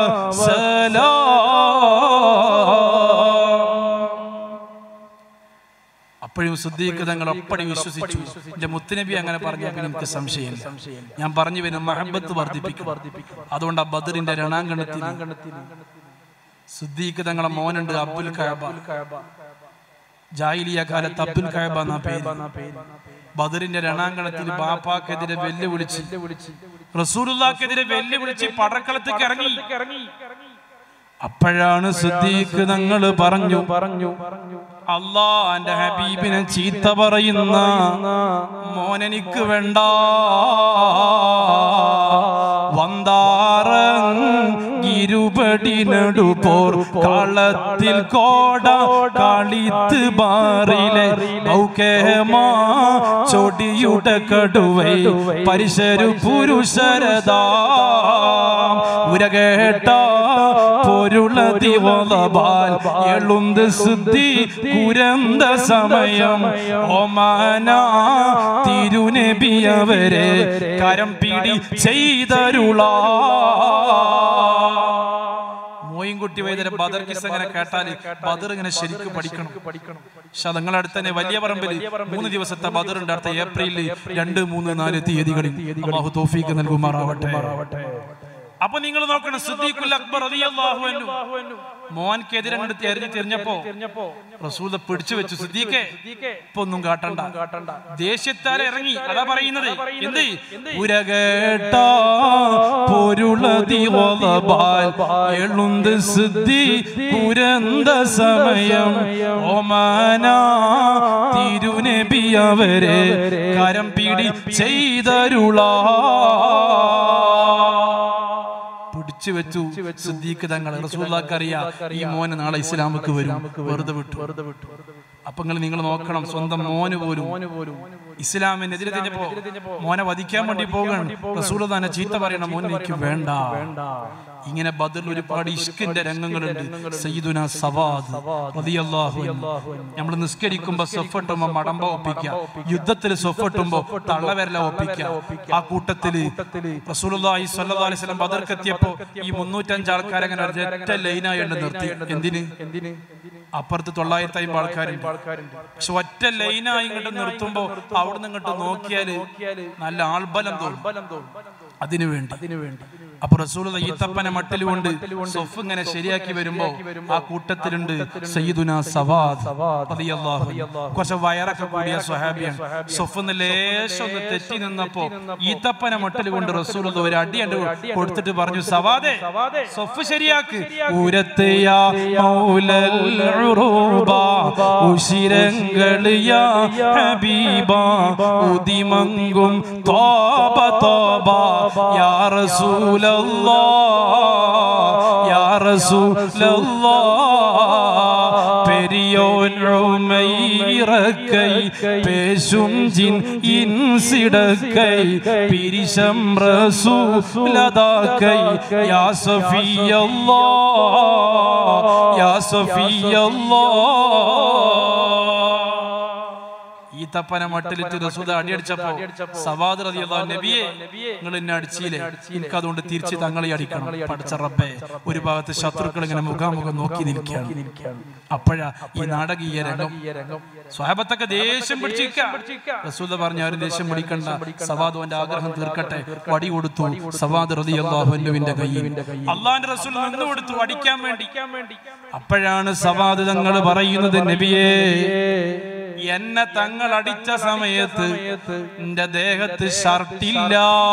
Speaker 1: وسلام അപ്പോഴും സിദ്ദീഖ് തങ്ങൾ അപ്പടി വിശ്വസിച്ചു എന്റെ മുത്തുനബി അങ്ങനെ പറഞ്ഞപ്പോൾ എനിക്ക് സംശയമില്ല ഞാൻ പറഞ്ഞു വരും മഹബത്ത് വർദ്ധിപ്പിക്കും അതുകൊണ്ട് ആ ബദറിന്റെ രണാങ്കണത്തിൽ സിദ്ദീഖ് തങ്ങളെ മോനുണ്ട് അബ്ദുൽ കഅബ ജാഹിലിയ കാലത്ത് അബ്ദുൽ കഅബ എന്നാ പേര് ബദറിന്റെ രണാങ്കണത്തിൽ ബാപ്പാക്കെതിരെ വെല്ലുവിളിച്ച് റസൂലുള്ളാക്കെതിരെ വെല്ലുവിളിച്ച് പടക്കളത്തേക്ക് ഇറങ്ങി അപ്പോഴാണ് സിദ്ദീഖ് തങ്ങൾ പറഞ്ഞു പറഞ്ഞു അല്ലാ എന്റെ ഹബീബിനെ ചീത്ത പറയുന്ന മോനെനിക്ക് വേണ്ട വന്താറങ്ങിരുപടി നടുപോർ കളത്തിൽ കോട കളിത്ത് ബാറിലെ ഔക്കേമാ ചൊടിയുടെ കടുവൈ പരിശരു പുരുഷരതാ ഉരകേട്ട പൊരുളതി വളബാൽ എളുന്ത് ശുദ്ധി കുരന്ത സമയം ഒമാന തിരുനബി അവരെ കരം പിടി ചെയ്തരുളാ മോയിൻകുട്ടി വൈദ്യരെ ബദർ കിസ് അങ്ങനെ കേട്ടാൽ ബദർ ഇങ്ങനെ ശരിക്കും പഠിക്കണം പക്ഷെ നിങ്ങളുടെ അടുത്ത് തന്നെ വലിയ പറമ്പിൽ മൂന്ന് ദിവസത്തെ ബദർ ഉണ്ട് അടുത്ത ഏപ്രിലിൽ രണ്ട് മൂന്ന് നാല് തീയതികളിൽ അള്ളാഹു തോഫീക്ക് നൽകുമാറാവട്ടെ അപ്പൊ നിങ്ങൾ നോക്കണം സിദ്ദീഖുൽ അക്ബർ റളിയല്ലാഹു അൻഹു മോൻക്കെതിരെ അങ്ങോട്ട് തെരഞ്ഞു തിരിഞ്ഞപ്പോ റസൂൽ പിടിച്ചു വെച്ചു സിദ്ദീഖെ ഇപ്പൊ ഒന്നും കാട്ടണ്ട ദേഷ്യത്താരെ ഇറങ്ങി അതാ പറയുന്നത് എന്ത് ഉരകേട്ട പൊരുളതി വളബാൽ എളുന്ത് സിദ്ധി പുരന്ത സമയം ഒമാന തിരുനബി അവരെ കരം പിടി ചെയ്തരുളാ പിടിച്ചു വെച്ചു സിദ്ദീഖ് തങ്ങൾ റസൂല്ലാക്ക് അറിയാം ഈ മോന് നാളെ ഇസ്ലാമുക്ക് വരും വെറുതെ വിട്ടു വെറുതെ വിട്ടു അപ്പൊ നിങ്ങൾ നിങ്ങൾ നോക്കണം സ്വന്തം മോന് പോലും ഇസ്ലാമിനെതിരെ തിരിഞ്ഞപ്പോ മോനെ വധിക്കാൻ വേണ്ടി പോകണം റസൂൽ തന്നെ ചീത്ത പറയണം മോൻ എനിക്ക് വേണ്ട ഇങ്ങനെ ബദറിൽ ഒരുപാട് ഇഷ്കിന്റെ രംഗങ്ങളുണ്ട് സയ്യിദുന സവാദ് റളിയല്ലാഹു അൻഹു നമ്മൾ നിസ്കരിക്കുമ്പോ സൊഫട്ടുമ്പോ മടമ്പ ഒപ്പിക്കുക യുദ്ധത്തിൽ സൊഫട്ടുമ്പോ തള്ളവരല ഒപ്പിക്കുക ആ കൂട്ടത്തില് റസൂലുള്ളാഹി സ്വല്ലല്ലാഹു അലൈഹി വസല്ലം ബദർക്ക് എത്തിയപ്പോ ഈ മുന്നൂറ്റഞ്ച് ആൾക്കാരെ അങ്ങനെ ഒരൊറ്റ ലൈനായി ഉണ്ട് നിർത്തി എന്തിന് എന്തിന് അപ്പുറത്ത് തൊള്ളായിരത്തി അമ്പത് ആൾക്കാരുണ്ട് പക്ഷെ ഒറ്റ ലൈനായി ഇങ്ങോട്ട് നിർത്തുമ്പോ അവിടുന്ന് ഇങ്ങോട്ട് നോക്കിയാല് നല്ല ആൾബലം തോന്നും അതിനു വേണ്ടി അപ്പൊ റസൂൽ ഈത്തപ്പനെ മട്ടിൽ കൊണ്ട് സൊഫ് ഇങ്ങനെ ശരിയാക്കി വരുമ്പോ ആ കൂട്ടത്തിലുണ്ട് സയ്യിദുന സവാദ് റളിയല്ലാഹു അൻഹു. കുറച്ച് വയറൊക്കെ കൂടിയ സ്വഹാബിയാണ് സൊഫ് ലേശം ഒന്ന് തെറ്റി നിന്നപ്പോ ഈത്തപ്പനെ മട്ടിൽ കൊണ്ട് റസൂൽ ഒരു അടി കണ്ട് കൊടുത്തിട്ട് പറഞ്ഞു സവാദേ സൊഫ് ശരിയാക്ക് ഊരത്തയാ മൗലൽ ഉറൂബ ഉശിരങ്ങളിയാ ഹബീബ ഉദിമങ്കും തോബ തോബ യാ റസൂലല്ലാഹ് യാ റസൂലല്ലാഹ് പെരിയോൻ ഉമൈറക്കൈ പേശും ജിൻ ഇൻസിടക്കൈ പിരിശം റസൂലദാക്കൈ യാ സഫിയല്ലാഹ് യാ സഫിയല്ലാഹ് ഈ തപ്പന മട്ടിലിട്ട് റസൂദ അടിയടിച്ചപ്പോ സവാദ് റളിയല്ലാഹു നബിയെ നിങ്ങൾ എന്നെ അടിച്ചില്ലേ എനിക്ക് അതുകൊണ്ട് തിരിച്ച് തങ്ങളെ അടിക്കണം പഠിച്ച റബ്ബേ ഒരു ഭാഗത്ത് ശത്രുക്കൾ ഇങ്ങനെ മുഖാമുഖം നോക്കി നിൽക്കുകയാണ് അപ്പോഴാ ഈ നാടകീയ രംഗം സ്വഹാബത്തൊക്കെ ദേഷ്യം പിടിച്ചിരിക്കുക റസൂദ പറഞ്ഞ ആരും ദേഷ്യം പിടിക്കണ്ട സവാദ് അവന്റെ ആഗ്രഹം തീർക്കട്ടെ വടി കൊടുത്തു സവാദ് റളിയല്ലാഹുവിന്റെ കയ്യിൽ അള്ളാന്റെ റസൂൽ നിന്ന് കൊടുത്തു അടിക്കാൻ വേണ്ടി അപ്പോഴാണ് സവാദ് തങ്ങൾ പറയുന്നത് നബിയേ എന്നെ തങ്ങൾ അടിച്ച സമയത്ത് എന്റെ ദേഹത്ത് ഷർട്ടില്ല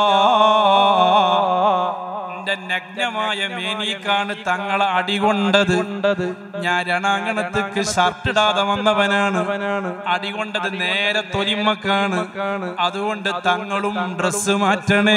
Speaker 1: എന്റെ നഗ്നമായ മേനീക്കാണ് തങ്ങളെ അടികൊണ്ടത് ഞാൻ രണാങ്കണത്തേക്ക് ഷർട്ട് ഇടാതെ വന്നവനാണ് അടികൊണ്ടത് നേരെ തൊലിമക്കാണ് അതുകൊണ്ട് തങ്ങളും ഡ്രസ് മാറ്റണേ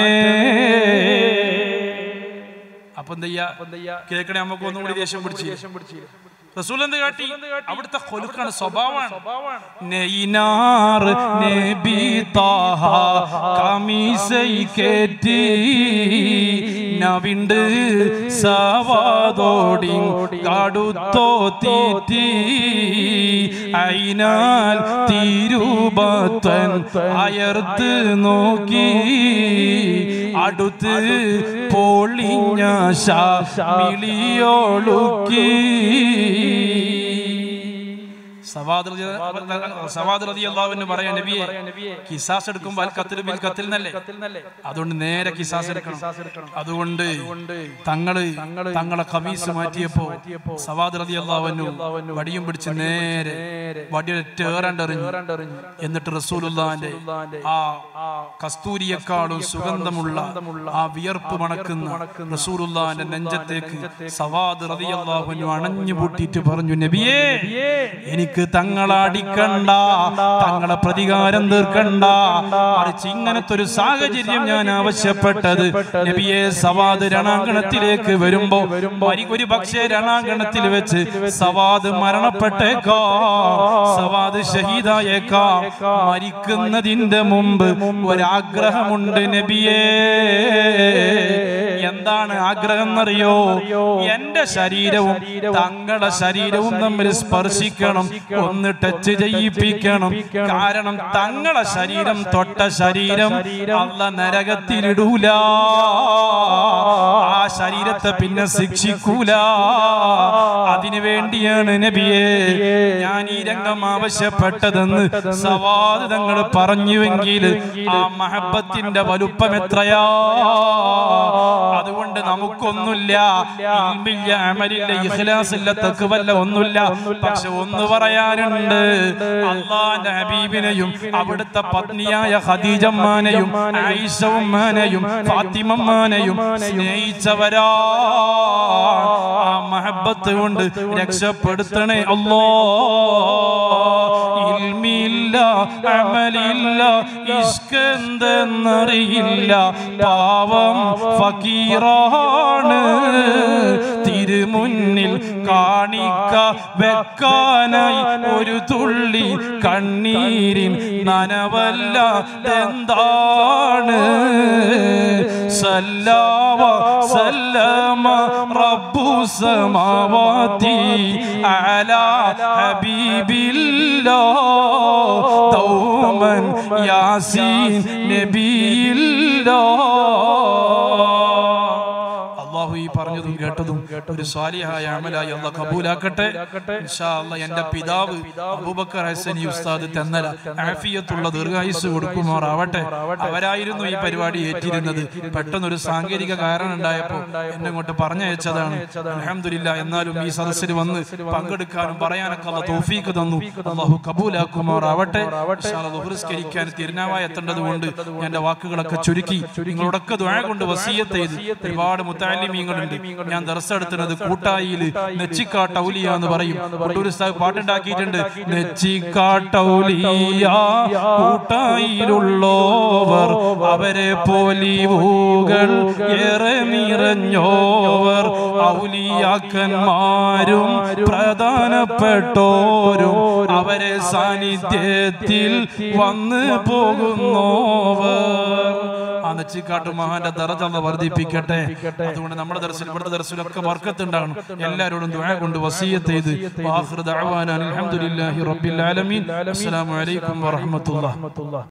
Speaker 1: അപ്പൊ എന്തെയ്യാ കേക്കണേ നമുക്ക് ഒന്നും കൂടി ദേഷ്യം പിടിച്ച് റസൂൽ എന്ത് കാട്ടി അവിടുത്തെ കൊലുക്കാണ് സ്വഭാവമാണ് നെയ്നാർ നബി താഹ കമീസൈ കേറ്റി നവിണ്ട് സവാദോടി കടുത്തോ തീറ്റി അയിനാൽ തിരുപത്തൻ അയർത്ത് നോക്കി അടുത്ത് പൊളിഞ്ഞ മിളിയോളുക്കി സവാദ് റളിയല്ലാഹുവിന് പറയാൻ നബിയെ കിസാസ് എടുക്കുമ്പോൾ അൽ കത്തിൽ ബിൽ കത്തിൽ നല്ലേ അതുകൊണ്ട് നേരെ കിസാസ് എടുക്കണം അതുകൊണ്ട് തങ്ങള് തങ്ങളെ കമീസ് മാറ്റിയപ്പോ സവാദ് റളിയല്ലാഹുവിനു വടിയും പിടിച്ച് നേരെ വടിയൊറ്റ ഏറണ്ടെറിഞ്ഞു എന്നിട്ട് റസൂലുള്ളാന്റെ ആ കസ്തൂരിയെക്കാളും സുഗന്ധമുള്ള ആ വിയർപ്പ് മണക്കുന്ന റസൂലുള്ളാന്റെ നെഞ്ചത്തേക്ക് സവാദ് റളിയല്ലാഹുവിനു അണഞ്ഞു പൂട്ടിയിട്ട് പറഞ്ഞു നബിയേ എനിക്ക് തങ്ങളെ അടിക്കണ്ട തങ്ങളെ പ്രതികാരം തീർക്കണ്ട മറിച്ച് ഇങ്ങനത്തെ ഒരു സാഹചര്യം ഞാൻ ആവശ്യപ്പെട്ടത് നബിയെ സവാദ് രണാങ്കണത്തിലേക്ക് വരുമ്പോ മരി- ഒരു പക്ഷേ രണാങ്കണത്തിൽ വെച്ച് സവാദ് മരണപ്പെട്ടേക്കാ സവാദ് ഷഹീദായേക്കാ മരിക്കുന്നതിന്റെ മുമ്പ് ഒരാഗ്രഹമുണ്ട് നബിയേ എന്താണ് ആഗ്രഹം എന്നറിയോ എന്റെ ശരീരവും തങ്ങളുടെ ശരീരവും തമ്മിൽ സ്പർശിക്കണം ഒന്ന് ടച്ച് ചെയ്യിപ്പിക്കണം കാരണം തങ്ങളെ ശരീരം തൊട്ട ശരീരം അല്ല നരകത്തിലിടൂല ആ ശരീരത്തെ പിന്നെ ശിക്ഷിക്കൂല അതിനു വേണ്ടിയാണ് നബിയെ ഞാൻ ഈ രംഗം ആവശ്യപ്പെട്ടതെന്ന് സവാദ് തങ്ങൾ പറഞ്ഞുവെങ്കിൽ ആ മഹബത്തിന്റെ വലുപ്പം എത്രയാ അതുകൊണ്ട് നമുക്കൊന്നുമില്ല ഇൽമില്ല അമലില്ല ഇഖ്ലാസില്ല തക്കുവല്ല ഒന്നുമില്ല പക്ഷെ ഒന്ന് പറയാനുണ്ട് അള്ളാന്റെ ഹബീബിനെയും അവിടുത്തെ പത്നിയായ ഖദീജമ്മാനെയും ഐഷമ്മാനെയും ഫാത്തിമമ്മാനെയും സ്നേഹിച്ചവരാ ആ മഹബത്ത് കൊണ്ട് രക്ഷപ്പെടുത്തണേ അല്ലോ ഇൽമില്ല അമലില്ല ഇഷ്കെന്തെന്നറിയില്ല പാവം ഫക്കീറാണ് തിരുമുന്നിൽ കാണിക്ക വെക്കാനായി ഒരു തുള്ളി കണ്ണീരിൻ നനവല്ല എന്താണ് സല്ലാവ സല്ലമ റബ്ബു സമാവാതി അലാ ഹബീബില്ലാ ദൗമൻ യാസീൻ നബിയില്ലാ അള്ളാഹു ഈ പറഞ്ഞതും കേട്ടതും ഒരു സ്വാലിഹായ അമലായി അള്ളാഹ് കബൂലാക്കട്ടെ ഇൻഷാ അള്ളാഹ് എന്റെ പിതാവ് അബൂബക്കർ ഹസനി ഉസ്താദ് തെന്നല ആഫിയത്തുള്ള ദീർഘായുസ് കൊടുക്കുമാറാവട്ടെ അവരായിരുന്നു ഈ പരിപാടി ഏറ്റിരുന്നത് പെട്ടെന്ന് ഒരു സാങ്കേതിക കാരണം ഉണ്ടായപ്പോൾ എന്നെ ഇങ്ങോട്ട് പറഞ്ഞയച്ചതാണ് അലഹമില്ല എന്നാലും ഈ സദസ്സിൽ വന്ന് പങ്കെടുക്കാനും പറയാനൊക്കെ അള്ള തോഫീക്ക് തന്നു അള്ളാഹു കബൂലാക്കുമാറാവട്ടെ ഇൻഷാ അള്ളാഹ് ദുഹ്റിസ്കരിക്കാൻ തിരുനാവായ എത്തേണ്ടത് കൊണ്ട് എന്റെ വാക്കുകളൊക്കെ ചുരുക്കി നിങ്ങളോടൊക്കെ ദ്വായ കൊണ്ട് വസീയത്ത് ചെയ്ത് ഒരുപാട് മുത്താലിമീങ്ങളുണ്ട് ഞാൻ ദർശെടുത്തുന്നത് കൂട്ടായില് നെച്ചിക്കാട്ടൗലിയ എന്ന് പറയും കൊണ്ടൂർ ഉസ്താദ് പാട്ടുണ്ടാക്കിയിട്ടുണ്ട് നെച്ചിക്കാട്ടൗലിയ കൂട്ടായിലുള്ളോവർ അവരെ പോലിവുകൾ ഏറെ നിറഞ്ഞോവർ ഔലിയാക്കന്മാരും പ്രധാനപ്പെട്ടോരും അവരെ സാന്നിധ്യത്തിൽ വന്ന് പോകുന്നോവർ ആ നെച്ചിക്കാട്ട് മഹാന്റെ ദറജ അള്ള വർദ്ധിപ്പിക്കട്ടെ അതുകൊണ്ട് നമ്മുടെ ദർശനം ഇവിടുത്തെ ദർശനമൊക്കെ വർക്കത്തുണ്ടാകണം എല്ലാവരോടും ദുആ കൊണ്ട് വസീയത്ത് ചെയ്ത് വാഖിറു ദഅവാന അൽഹംദുലില്ലാഹി റബ്ബിൽ ആലമീൻ അസ്സലാമു അലൈക്കും വറഹ്മത്തുള്ളാഹി